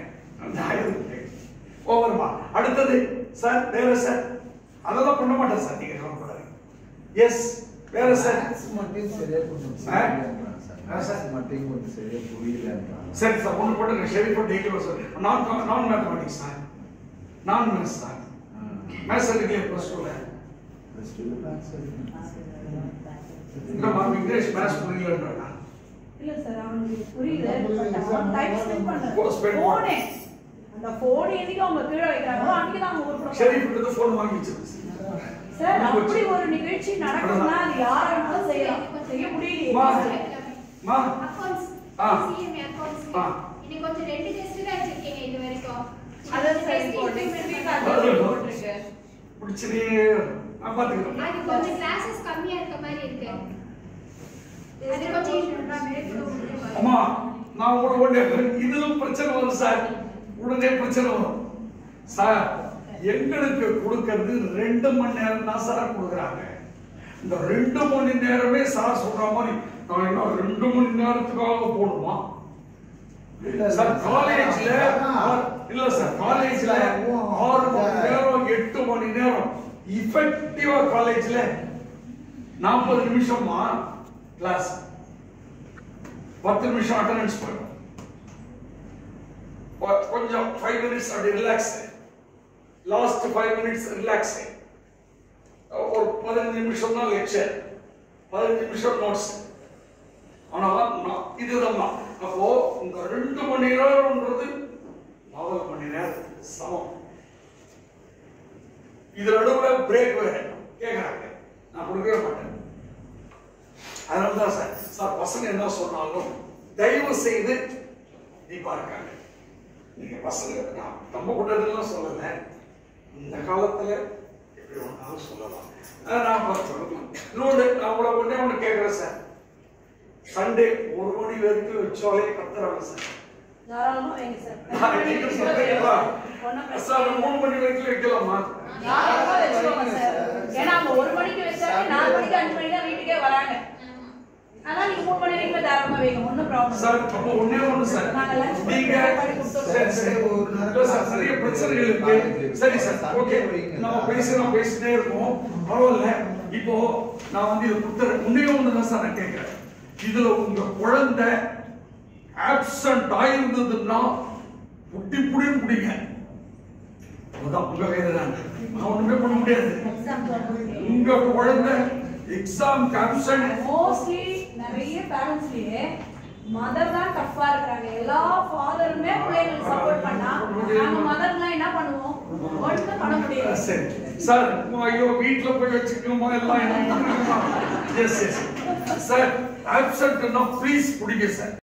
ஓவர்மா அடுத்தது சார் வேற சார் அதெல்லாம் பண்ண மாட்டேன் சார் நீங்க கவலைப்படாதீங்க எஸ் வேற சார்
Maths மட்டும் சரியா கொஞ்சம்
ஆ?
புரியலன்றான் சார்.
ஆ, சார்.
Maths மட்டும் கொஞ்சம் சரியா புரியலன்றான்.
சரி சார் ஒன்று போட்டு ஷெரீஃப் டெய்லி சார் நான் நான் மேத்தமெட்டிக்ஸ் சார் நான் மேத்ஸ் சார்
ஆ.
மேத்ஸ் எடுக்கலையே ப்ளஸ் டூவில்
Plus two ல maths இருக்கு.
இல்லைம்மா விக்னேஷ் மேத்ஸ் புரியலன்றா
இல்ல சார் அவனுக்கு புரியுது பட் அவன் டைம் ஸ்பெண்ட்
Oh, spend
பண்றான் போனே அந்த போன் என்னைக்கு அவங்க கீழே வைக்கிறாங்களோ அன்னைக்கு தான் அவங்க உருப்படுறாங்க
ஷெரீஃப் கிட்ட ஃபோன் வாங்கி வச்சிருக்கேன்
சார் அப்படி ஒரு நிகழ்ச்சி நடக்கும்னா அது யாரா வேணாலும் செய்யலாம் செய்ய
மா
முடியலையே
மா
அக்கவுண்ட்ஸ்
ஆ.
சிஎம்ஏ அக்கவுண்ட்ஸ்
ஆ.
இன்னைக்கு கொஞ்சம் ரெண்டு டெஸ்ட் தான் வச்சிருக்கீங்க இது வரைக்கும்
அதான் சார் இப்போ next week அது போட்டிருக்கு.
பிடிச்சதே நான் பார்த்துக்கிறேன்
அது கொஞ்சம் கிளாஸஸ் கம்மியா இருக்க மாதிரி இருக்கு அது கொஞ்சம்
அம்மா நான் கூட உடனே இதுலும் பிரச்சனை வரும் சார் உடனே பிரச்சனை வரும் சார் எங்களுக்கு கொடுக்கறது ரெண்டு மணி நேரம் தான் சார் கொடுக்குறாங்க இந்த ரெண்டு மணி நேரமே சார் சொல்ற மாதிரி நான் என்ன ரெண்டு மணி நேரத்துக்காக போடுமா சார் காலேஜ்ல இல்ல சார் காலேஜ்ல ஆறு மணி நேரம் எட்டு மணி நேரம் இஃபெக்டிவா காலேஜ்ல நாற்பது நிமிஷமா கிளாஸ் பத்து நிமிஷம் அட்டெண்டன்ஸ் போயிடும் கொ- கொஞ்சம் ஃபைவ் மினிட்ஸ் அப்படி relax last five minutes relax ஒரு பதினஞ்சு நிமிஷம் தான் லெக்சர் பதினஞ்சு நிமிஷம் நோட்ஸ் ஆனா நான் இதுதான் அப்போ இந்த ரெண்டு மணி நேரம்ன்றது நாலு மணி நேரத்துக்கு சமம் இது நடுவுல பிரேக் வேற கேக்குறாங்க நான் கொடுக்கவே மாட்டேன் அதனால தான் சார் சார் பசங்க என்ன சொன்னாலும் தயவு செய்து தீபா இருக்காங்க நீங்க பசங்க நான் நம்ம கூட்டத்திலாம் சொல்லல இந்த காலத்துல எப்படி ஒன்றாலும் சொல்லலாம் அஹ் நான் பார்த்து இன்னொன்று நான் உங்களை ஒண்ணே ஒன்று கேட்குறேன் சார் சண்டே ஒரு மணி வரைக்கும் வச்சாலே கத்துறாங்க சார்
தாராளமா வைங்க சார்
நான் நீங்க சொல்றீங்களா?
ஒண்ணும் பிரச்சனை
சார்
இல்லை.
மூணு மணி வரைக்கும் வைக்கலாமா
தாராளமா வச்சுக்கோங்க சார் ஏன்னா அவங்க ஒரு மணிக்கு வச்சாலே நாலு மணிக்கு அஞ்சு மணிக்கு தான் வீட்டுக்கே வராங்க அதனால நீங்க மூணு மணி வரைக்கும் தாராளமா வைங்க ஒன்றும் ப்ராப்ளம்
சார் அப்போ ஒண்ணே ஒண்ணு சார்
நாங்க lunch break
நீங்க
பண்ணி கொடுத்துருவோம்.
சரி சரி இல்ல சார் நிறைய பிரச்சனைகள் இருக்கு சரி சார் ஓகே நம்ம பேசுறோம் பேசிட்டே இருக்கோம் பரவாயில்ல இப்போ நான் வந்து இது கொடுத்துறேன் ஒண்ணே ஒண்ணு தான் சார் நான் கேட்கிறேன் இதுல உங்க குழந்தை ஆப்சண்ட் ஆயிருந்ததுன்னா புட்டி புடின்னு பிடிங்க ஒரு அதுதான் உங்க கையில தான் நான் ஒண்ணுமே பண்ண முடியாது உங்க குழந்தை எக்ஸாம் கேப்சன்
மோஸ்ட்லி நிறைய பேரண்ட்ஸ்லயே மதர் தான் டஃப்பா இருக்கிறாங்க எல்லா ஃபாதருமே பிள்ளைங்களுக்கு சப்போர்ட் பண்ணா நாங்க மதர்லாம் என்ன பண்ணுவோம் ஒன்றும் பண்ண முடியாது
சரி சார் ஐயோ வீட்ல போய் வச்சுக்கணுமா எல்லாம் எஸ் எஸ் சார் ஆப்சென்ட்னா ப்ளீஸ் குடிங்க சார்